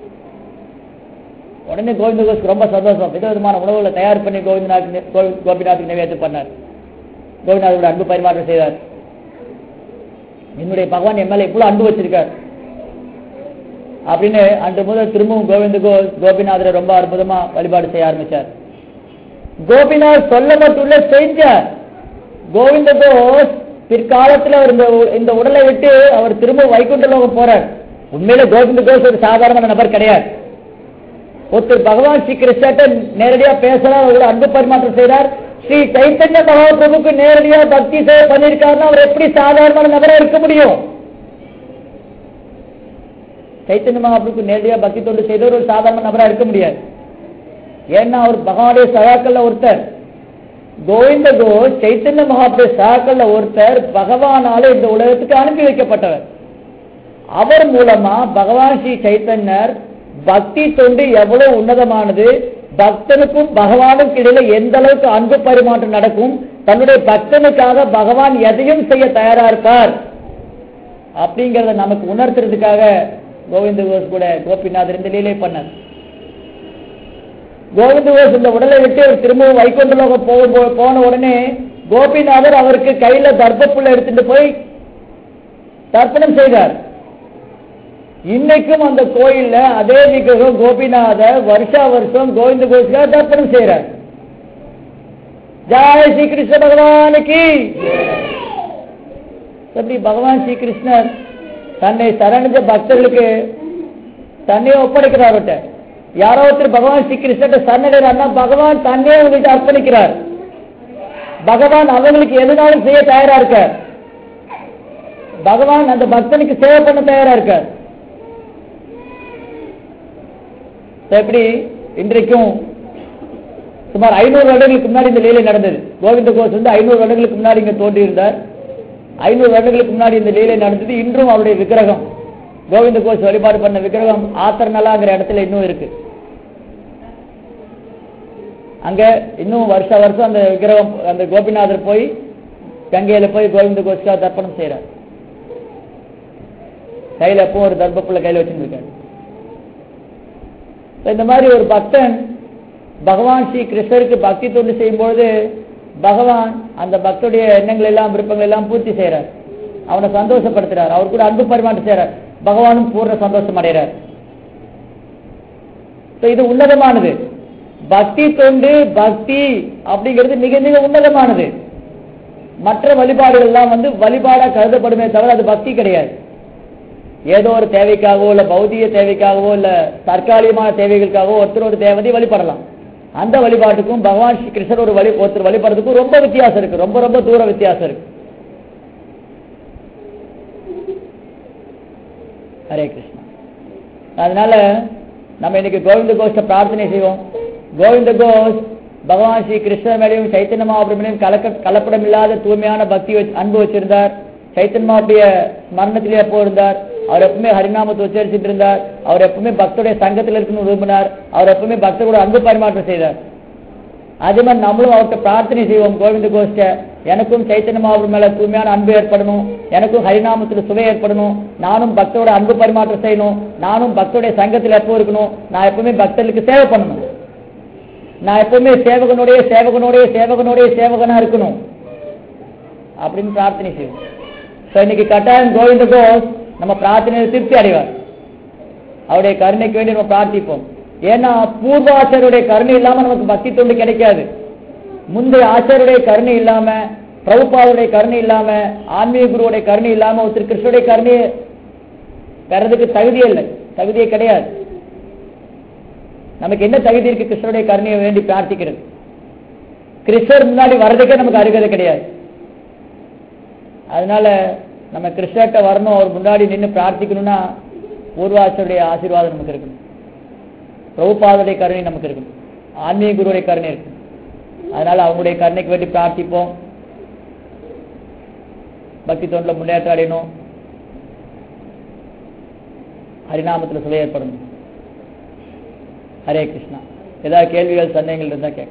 உடனே கோவிந்த கோஷ்க்கு ரொம்ப சந்தோஷம் விதவிதமான உணவுகளை தயார் பண்ணி கோவிந்தநாத் கோபிநாத்துக்கு நிவேதம் பண்ணார் கோபிநாதோட அன்பு பரிமாற்றம் செய்தார் என்னுடைய பகவான் என் மேல இவ்வளவு அன்பு வச்சிருக்கார் அப்படின்னு அன்று முதல் திரும்பவும் கோவிந்த கோ கோபிநாதரை ரொம்ப அற்புதமா வழிபாடு செய்ய ஆரம்பிச்சார் கோபிநாத் சொல்ல மட்டும் இல்ல செஞ்சார் கோவிந்த கோஷ் பிற்காலத்துல அவர் இந்த உ- இந்த உடலை விட்டு அவர் திரும்ப வைகுண்ட லோகம் போறார் உண்மையில கோவிந்த கோஷ் ஒரு சாதாரண நபர் கிடையாது ஒருத்தர் பகவான் ஸ்ரீ கிருஷ்ணர்ட்ட நேரடியா பேசுறார் அவரோட அன்பு பரிமாற்றம் செய்றார் ஸ்ரீ சைத்தன்ய மகாபிரபுக்கு நேரடியா பக்தி சேவை பண்ணிருக்காருன்னா அவர் எப்படி சாதாரண நபரா இருக்க முடியும் சைத்தன்ய மகாபிரபுக்கு நேரடியா பக்தி தொண்டு செய்தவர் ஒரு சாதாரண நபரா இருக்க முடியாது ஏன்னா அவர் பகவானுடைய சகாக்கள்ல ஒருத்தர் கோவிந்த கோஷ் சைத்தன்ய மகாபிரபு சகாக்கள்ல ஒருத்தர் பகவானால இந்த உலகத்துக்கு அனுப்பி வைக்கப்பட்டவர் அவர் மூலமா பகவான் ஸ்ரீ சைத்தன்யர் பக்தி தொண்டு எவ்வளவு உன்னதமானது பக்தனுக்கும் பகவானுக்கும் இடையில எந்த அளவுக்கு அன்பு பரிமாற்றம் நடக்கும் தன்னுடைய பக்தனுக்காக பகவான் எதையும் செய்ய தயாரா இருப்பார் அப்படிங்கறத நமக்கு உணர்த்துறதுக்காக கோவிந்த கோஷ் கூட கோபிநாதர் இந்த லீலை பண்ணார் கோவிந்த கோஷ் இந்த உடலை விட்டு அவர் திரும்பவும் வைகுண்ட லோகம் போகும் போன உடனே கோபிநாதர் அவருக்கு கையில தர்ப்பப்புள்ள எடுத்துட்டு போய் தர்ப்பணம் செய்தார் இன்னைக்கும் அந்த கோயில்ல அதே விக்கிரகம் கோபிநாதர் வருஷா வருஷம் கோவிந்த கோஷுக்காக தர்ப்பணம் செய்யறார் ஜாய் ஸ்ரீ கிருஷ்ண பகவானுக்கு எப்படி பகவான் ஸ்ரீ கிருஷ்ணர் தன்னை சரணடைஞ்ச பக்தர்களுக்கு தன்னையே ஒப்படைக்கிறார் அவர்கிட்ட யாரோ ஒருத்தர் பகவான் ஸ்ரீ கிருஷ்ணர்கிட்ட சரணடைறாருன்னா பகவான் தன்னையே அவங்கள்ட்ட அர்ப்பணிக்கிறார் பகவான் அவங்களுக்கு எதுனாலும் செய்ய தயாரா இருக்கார் பகவான் அந்த பக்தனுக்கு சேவை பண்ண தயாரா இருக்கார் எப்படி இன்றைக்கும் சுமார் ஐநூறு வருடங்களுக்கு முன்னாடி இந்த லீலை நடந்தது கோவிந்த கோஷ் வந்து ஐநூறு வருடங்களுக்கு முன்னாடி இங்க தோன்றியிருந்தார் ஐநூறு வருடங்களுக்கு முன்னாடி இந்த லீலை நடந்தது இன்றும் அவருடைய விக்கிரகம் கோவிந்த கோஷ் வழிபாடு பண்ண விக்கிரகம் ஆத்தர்நலாங்கிற இடத்துல இன்னும் இருக்கு அங்க இன்னும் வருஷ வருஷம் அந்த விக்கிரகம் அந்த கோபிநாதர் போய் கங்கையில போய் கோவிந்த கோஷ்கா தர்ப்பணம் செய்யறார் கையில எப்போ ஒரு தர்ப்பப்புள்ள கையில வச்சுருக்காரு இந்த மாதிரி ஒரு பக்தன் பகவான் ஸ்ரீ கிருஷ்ணருக்கு பக்தி தொண்டு செய்யும் பொழுது பகவான் அந்த பக்தருடைய எண்ணங்கள் எல்லாம் விருப்பங்கள் எல்லாம் பூர்த்தி செய்யறார் அவனை சந்தோஷப்படுத்துறார் அவர் கூட அன்பு பரிமாற்றம் செய்யறார் பகவானும் பூர்ண சந்தோஷம் அடைகிறார் இது உன்னதமானது பக்தி தொண்டு பக்தி அப்படிங்கிறது மிக மிக உன்னதமானது மற்ற வழிபாடுகள் எல்லாம் வந்து வழிபாடா கருதப்படுமே தவிர அது பக்தி கிடையாது ஏதோ ஒரு தேவைக்காகவோ இல்ல பௌதிக தேவைக்காகவோ இல்ல தற்காலிகமான தேவைகளுக்காகவோ ஒருத்தர் ஒரு தேவதை வழிபடலாம் அந்த வழிபாட்டுக்கும் பகவான் ஸ்ரீ கிருஷ்ணர் ஒரு வழி ஒருத்தர் வழிபடுறதுக்கும் ரொம்ப வித்தியாசம் இருக்கு ரொம்ப ரொம்ப தூர வித்தியாசம் இருக்கு ஹரே கிருஷ்ணா அதனால நம்ம இன்னைக்கு கோவிந்த கோஷ்ட பிரார்த்தனை செய்வோம் கோவிந்த கோஷ் பகவான் ஸ்ரீ கிருஷ்ணர் மேலேயும் சைத்தன்ய மகாபிரமனையும் கலக்க கலப்படம் இல்லாத தூய்மையான பக்தி வச்சு- அன்பு வச்சிருந்தார் சைத்தன்ய மகாபிரிய ஸ்மரணத்திலே எப்போ இருந்தார் அவர் எப்பவுமே ஹரிநாமத்தை உச்சரிச்சுட்டு இருந்தார் அவர் எப்பவுமே பக்தருடைய சங்கத்தில் இருக்கணும்னு விரும்பினார் அவர் எப்பவுமே பக்தரோட அன்பு பரிமாற்றம் செய்தார் அதே மாதிரி நம்மளும் அவர்கிட்ட பிரார்த்தனை செய்வோம் கோவிந்த கோஷ்ட எனக்கும் சைத்தன்ய மகாபுரம் மேல தூய்மையான அன்பு ஏற்படணும் எனக்கும் ஹரிநாமத்துல சுவை ஏற்படணும் நானும் பக்தரோட அன்பு பரிமாற்றம் செய்யணும் நானும் பக்தருடைய சங்கத்தில் எப்போ இருக்கணும் நான் எப்பவுமே பக்தர்களுக்கு சேவை பண்ணணும் நான் எப்பவுமே சேவகனுடைய சேவகனுடைய சேவகனுடைய சேவகனா இருக்கணும் அப்படின்னு பிரார்த்தனை செய்வோம் So, இன்னைக்கு கட்டாயம் கோவிந்த கோஷ் நம்ம பிரார்த்தனையை திருப்தி அடைவார் அவருடைய கருணைக்கு வேண்டி நம்ம பிரார்த்திப்போம் ஏன்னா பூர்வ ஆச்சாரியருடைய கருணை இல்லாம நமக்கு பக்தி தொண்டு கிடைக்காது முந்தைய ஆச்சாரியருடைய கருணை இல்லாம பிரபுபாவுடைய கருணை இல்லாம ஆன்மீக குருவுடைய கருணை இல்லாம ஒருத்தர் கிருஷ்ணருடைய கருணையை பெறதுக்கு தகுதியே இல்லை தகுதியே கிடையாது நமக்கு என்ன தகுதி இருக்கு கிருஷ்ணருடைய கருணையை வேண்டி பிரார்த்திக்கிறது கிருஷ்ணர் முன்னாடி வர்றதுக்கே நமக்கு அருகதை கிடையாது அதனால நம்ம கிருஷ்ணர்கிட்ட வரணும் அவர் முன்னாடி நின்று பிரார்த்திக்கணும்னா பூர்வாசருடைய ஆசீர்வாதம் நமக்கு இருக்கணும் பிரபுபாதுடைய கருணை நமக்கு இருக்கணும் ஆன்மீக குருவுடைய கருணை இருக்கு அதனால அவங்களுடைய கருணைக்கு வேண்டி பிரார்த்திப்போம் பக்தி தொண்டில முன்னேற்றம் அடையணும் ஹரிநாமத்துல சுவை ஏற்படணும் ஹரே கிருஷ்ணா ஏதாவது கேள்விகள் சந்தேகங்கள் இருந்தா கேட்க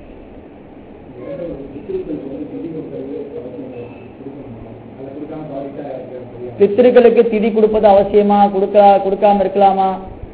பித்திருக்களுக்கு திதி கொடுப்பது அவசியமா கொடுக்க கொடுக்காம இருக்கலாமா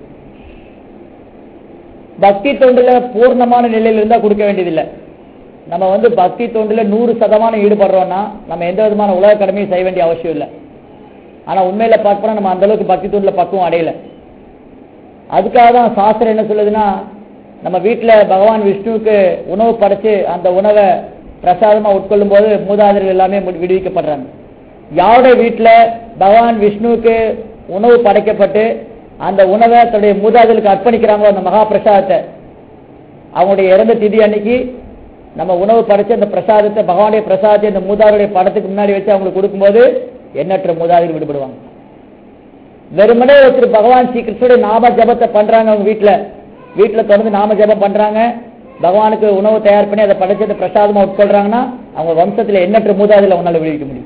பக்தி தொண்டுல பூர்ணமான நிலையில இருந்தா கொடுக்க வேண்டியதில்லை நம்ம வந்து பக்தி தொண்டுல நூறு சதமானம் ஈடுபடுறோம்னா நம்ம எந்த விதமான உலக கடமையும் செய்ய வேண்டிய அவசியம் இல்லை ஆனா உண்மையில பார்க்கணும் நம்ம அந்த அளவுக்கு பக்தி தொண்டுல பக்குவம் அடையல அதுக்காக தான் சாஸ்திரம் என்ன சொல்லுதுன்னா நம்ம வீட்டுல பகவான் விஷ்ணுவுக்கு உணவு படைச்சு அந்த உணவை பிரசாதமா உட்கொள்ளும் போது மூதாதையர்கள் எல்லாமே மு- விடுவிக்கப்படுறாங்க யாருடைய வீட்டுல பகவான் விஷ்ணுவுக்கு உணவு படைக்கப்பட்டு அந்த உணவை தன்னுடைய மூதாதையர்களுக்கு அர்ப்பணிக்கிறாங்களோ அந்த மகா பிரசாதத்தை அவங்களுடைய இறந்த திதி அன்னைக்கு நம்ம உணவு படைச்சு அந்த பிரசாதத்தை பகவானுடைய பிரசாதத்தை அந்த மூதாதையுடைய படத்துக்கு முன்னாடி வச்சு அவங்களுக்கு கொடுக்கும்போது எண்ணற்ற மூதாதையர்கள் விடுபடுவாங்க வெறுமனே ஒருத்தர் பகவான் ஸ்ரீ கிருஷ்ணருடைய நாம ஜபத்தை பண்றாங்க அவங்க வீட்டுல வீட்டுல தொடர்ந்து நாம ஜபம் பண்றாங்க பகவானுக்கு உணவு தயார் பண்ணி அதை படைச்சு அதை பிரசாதமா உட்கொள்றாங்கன்னா அவங்க வம்சத்துல எண்ணற்ற மூதாதையில அவங்களால விடுவிக்க முடியும்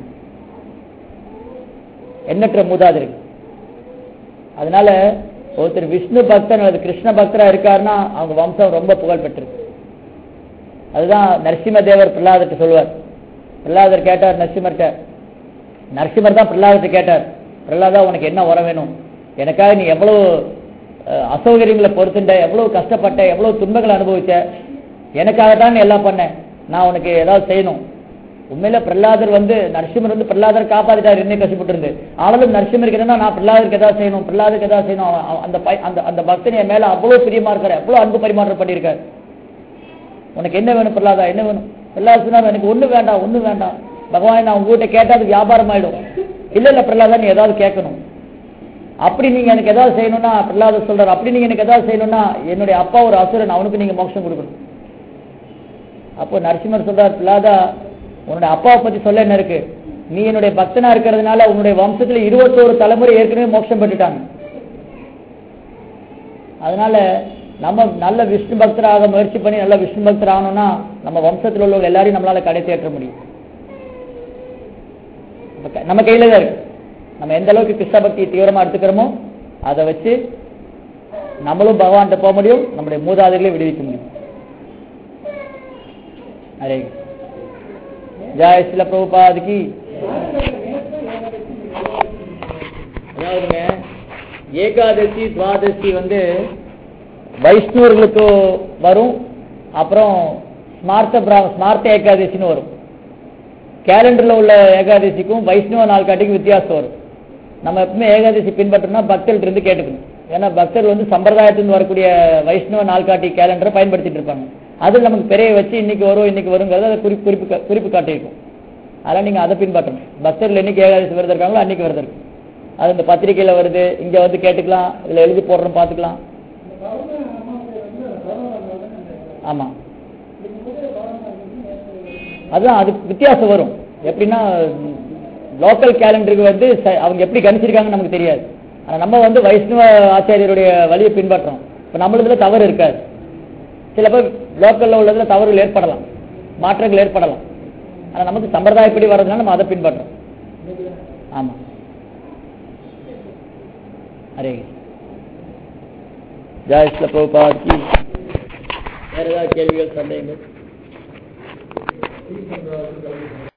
எண்ணற்ற மூதாதையர்கள் அதனால ஒருத்தர் விஷ்ணு பக்தன் அல்லது கிருஷ்ண பக்தரா இருக்காருன்னா அவங்க வம்சம் ரொம்ப புகழ் பெற்றிருக்கு அதுதான் நரசிம்ம தேவர் பிரகலாதர்கிட்ட சொல்லுவார் பிரகலாதர் கேட்டார் நரசிம்மர்கிட்ட நரசிம்மர் தான் பிரகலாதத்தை கேட்டார் பிரகலாதா உனக்கு என்ன வர வேணும் எனக்காக நீ எவ்வளவு அஹ், அசௌகரியங்களை பொறுத்துட்ட எவ்வளவு கஷ்டப்பட்ட எவ்வளவு துன்பங்களை அனுபவிச்ச எனக்காக தான் நீ எல்லாம் பண்ண நான் உனக்கு ஏதாவது செய்யணும் உண்மையில பிரகலாதர் வந்து நரசிம்மர் வந்து பிரகலாதர் காப்பாத்திட்டார் என்ன கஷ்டப்பட்டு இருந்து ஆனாலும் நரசிம்மருக்கு என்னன்னா நான் பிரகலாதருக்கு ஏதாவது செய்யணும் பிரகலாதருக்கு ஏதாவது செய்யணும் அவன் அவன் அந்த பை- அந்த அந்த பக்தன் என் மேல அவ்வளவு பிரியமா இருக்காரு அவ்வளவு அன்பு பரிமாற்றம் பண்ணியிருக்காரு உனக்கு என்ன வேணும் பிரகலாதா என்ன வேணும் பிரகலாத் சொன்னார் எனக்கு ஒண்ணு வேண்டாம் ஒண்ணு வேண்டாம் பகவானை நான் உங்ககிட்ட கேட்டா அது வியாபாரம் ஆயிடும் இல்ல இல்ல பிரகலாதா நீ ஏதாவது கேட்கணும் அப்படி நீங்க எனக்கு ஏதாவது செய்யணும்னா பிரகலாத சொல்றாரு அப்படி நீங்க எனக்கு ஏதாவது செய்யணும்னா என்னுடைய அப்பா ஒரு அசுரன் அவனுக்கு நீங்க மோட்சம் கொடுக்கணும் அப்போ நரசிம்மர் சொல்றார் பிரகலாதா உன்னுடைய அப்பாவை பத்தி சொல்ல என்ன இருக்கு நீ என்னுடைய பக்தனா இருக்கிறதுனால உன்னுடைய வம்சத்துல இருபத்தோரு தலைமுறை ஏற்கனவே மோட்சம் பெற்றுட்டாங்க அதனால நம்ம நல்ல விஷ்ணு பக்தராக முயற்சி பண்ணி நல்ல விஷ்ணு பக்தர் ஆகணும்னா நம்ம வம்சத்தில் உள்ளவங்க எல்லாரையும் நம்மளால கடை தேற்ற முடியும் நம்ம க- நம்ம கையில தான் இருக்கு நம்ம எந்த அளவுக்கு கிருஷ்ண பக்தியை தீவிரமா எடுத்துக்கிறோமோ அதை வச்சு நம்மளும் பகவான்கிட்ட போக முடியும் நம்முடைய மூதாதைகளை விடுவிக்க முடியும் ஹரே ஜெய் சில பிரபுபாதிக்கு அதாவதுங்க ஏகாதசி துவாதசி வந்து வைஷ்ணவர்களுக்கு வரும் அப்புறம் ஸ்மார்த்த பிரா ஸ்மார்த்த ஏகாதசின்னு வரும் கேலண்டர்ல உள்ள ஏகாதசிக்கும் வைஷ்ணவ நாள்காட்டிக்கும் வித்தியாசம் வரும் நம்ம எப்பவுமே ஏகாதசி பின்பற்றோம்னா பக்தர்கள் இருந்து கேட்டுக்கணும் ஏன்னா பக்தர்கள் வந்து சம்பிரதாயத்திலிருந்து வரக்கூடிய வைஷ்ணவ நாள்காட்டி கேலண்டரை பயன்படுத்திட்டு இருப்பாங்க அதில் நமக்கு பெரிய வச்சு இன்னைக்கு வரும் இன்னைக்கு வருங்கிறது அதை குறிப்பு குறிப்பு கா- குறிப்பு காட்டியிருக்கும் அதெல்லாம் நீங்க அதை பின்பற்றணும் பக்தர்கள் என்னைக்கு ஏகாதசி விரதம் இருக்காங்களோ அன்னைக்கு விரதம் இருக்கும் அது இந்த பத்திரிக்கையில வருது இங்க வந்து கேட்டுக்கலாம் இதுல எழுதி போடுறோம் பார்த்துக்கலாம் ஆமா அதுதான் அது வித்தியாசம் வரும் எப்படின்னா லோக்கல் கேலண்டருக்கு வந்து ச- அவங்க எப்படி கணிச்சிருக்காங்கன்னு நமக்கு தெரியாது ஆனா நம்ம வந்து வைஷ்ணவ ஆச்சாரியருடைய வழியை பின்பற்றோம் இப்ப நம்மளதுல தவறு இருக்காது சில பேர் லோக்கல்ல உள்ளதுல தவறுகள் ஏற்படலாம் மாற்றங்கள் ஏற்படலாம் ஆனா நமக்கு சம்பிரதாயப்படி வர்றதுனால நம்ம அதை பின்பற்றோம் ஆமா ஹரே ஜாய் ஸ்ல பிரபுபாத் கி வேற ஏதாவது கேள்விகள் சந்தேகங்கள்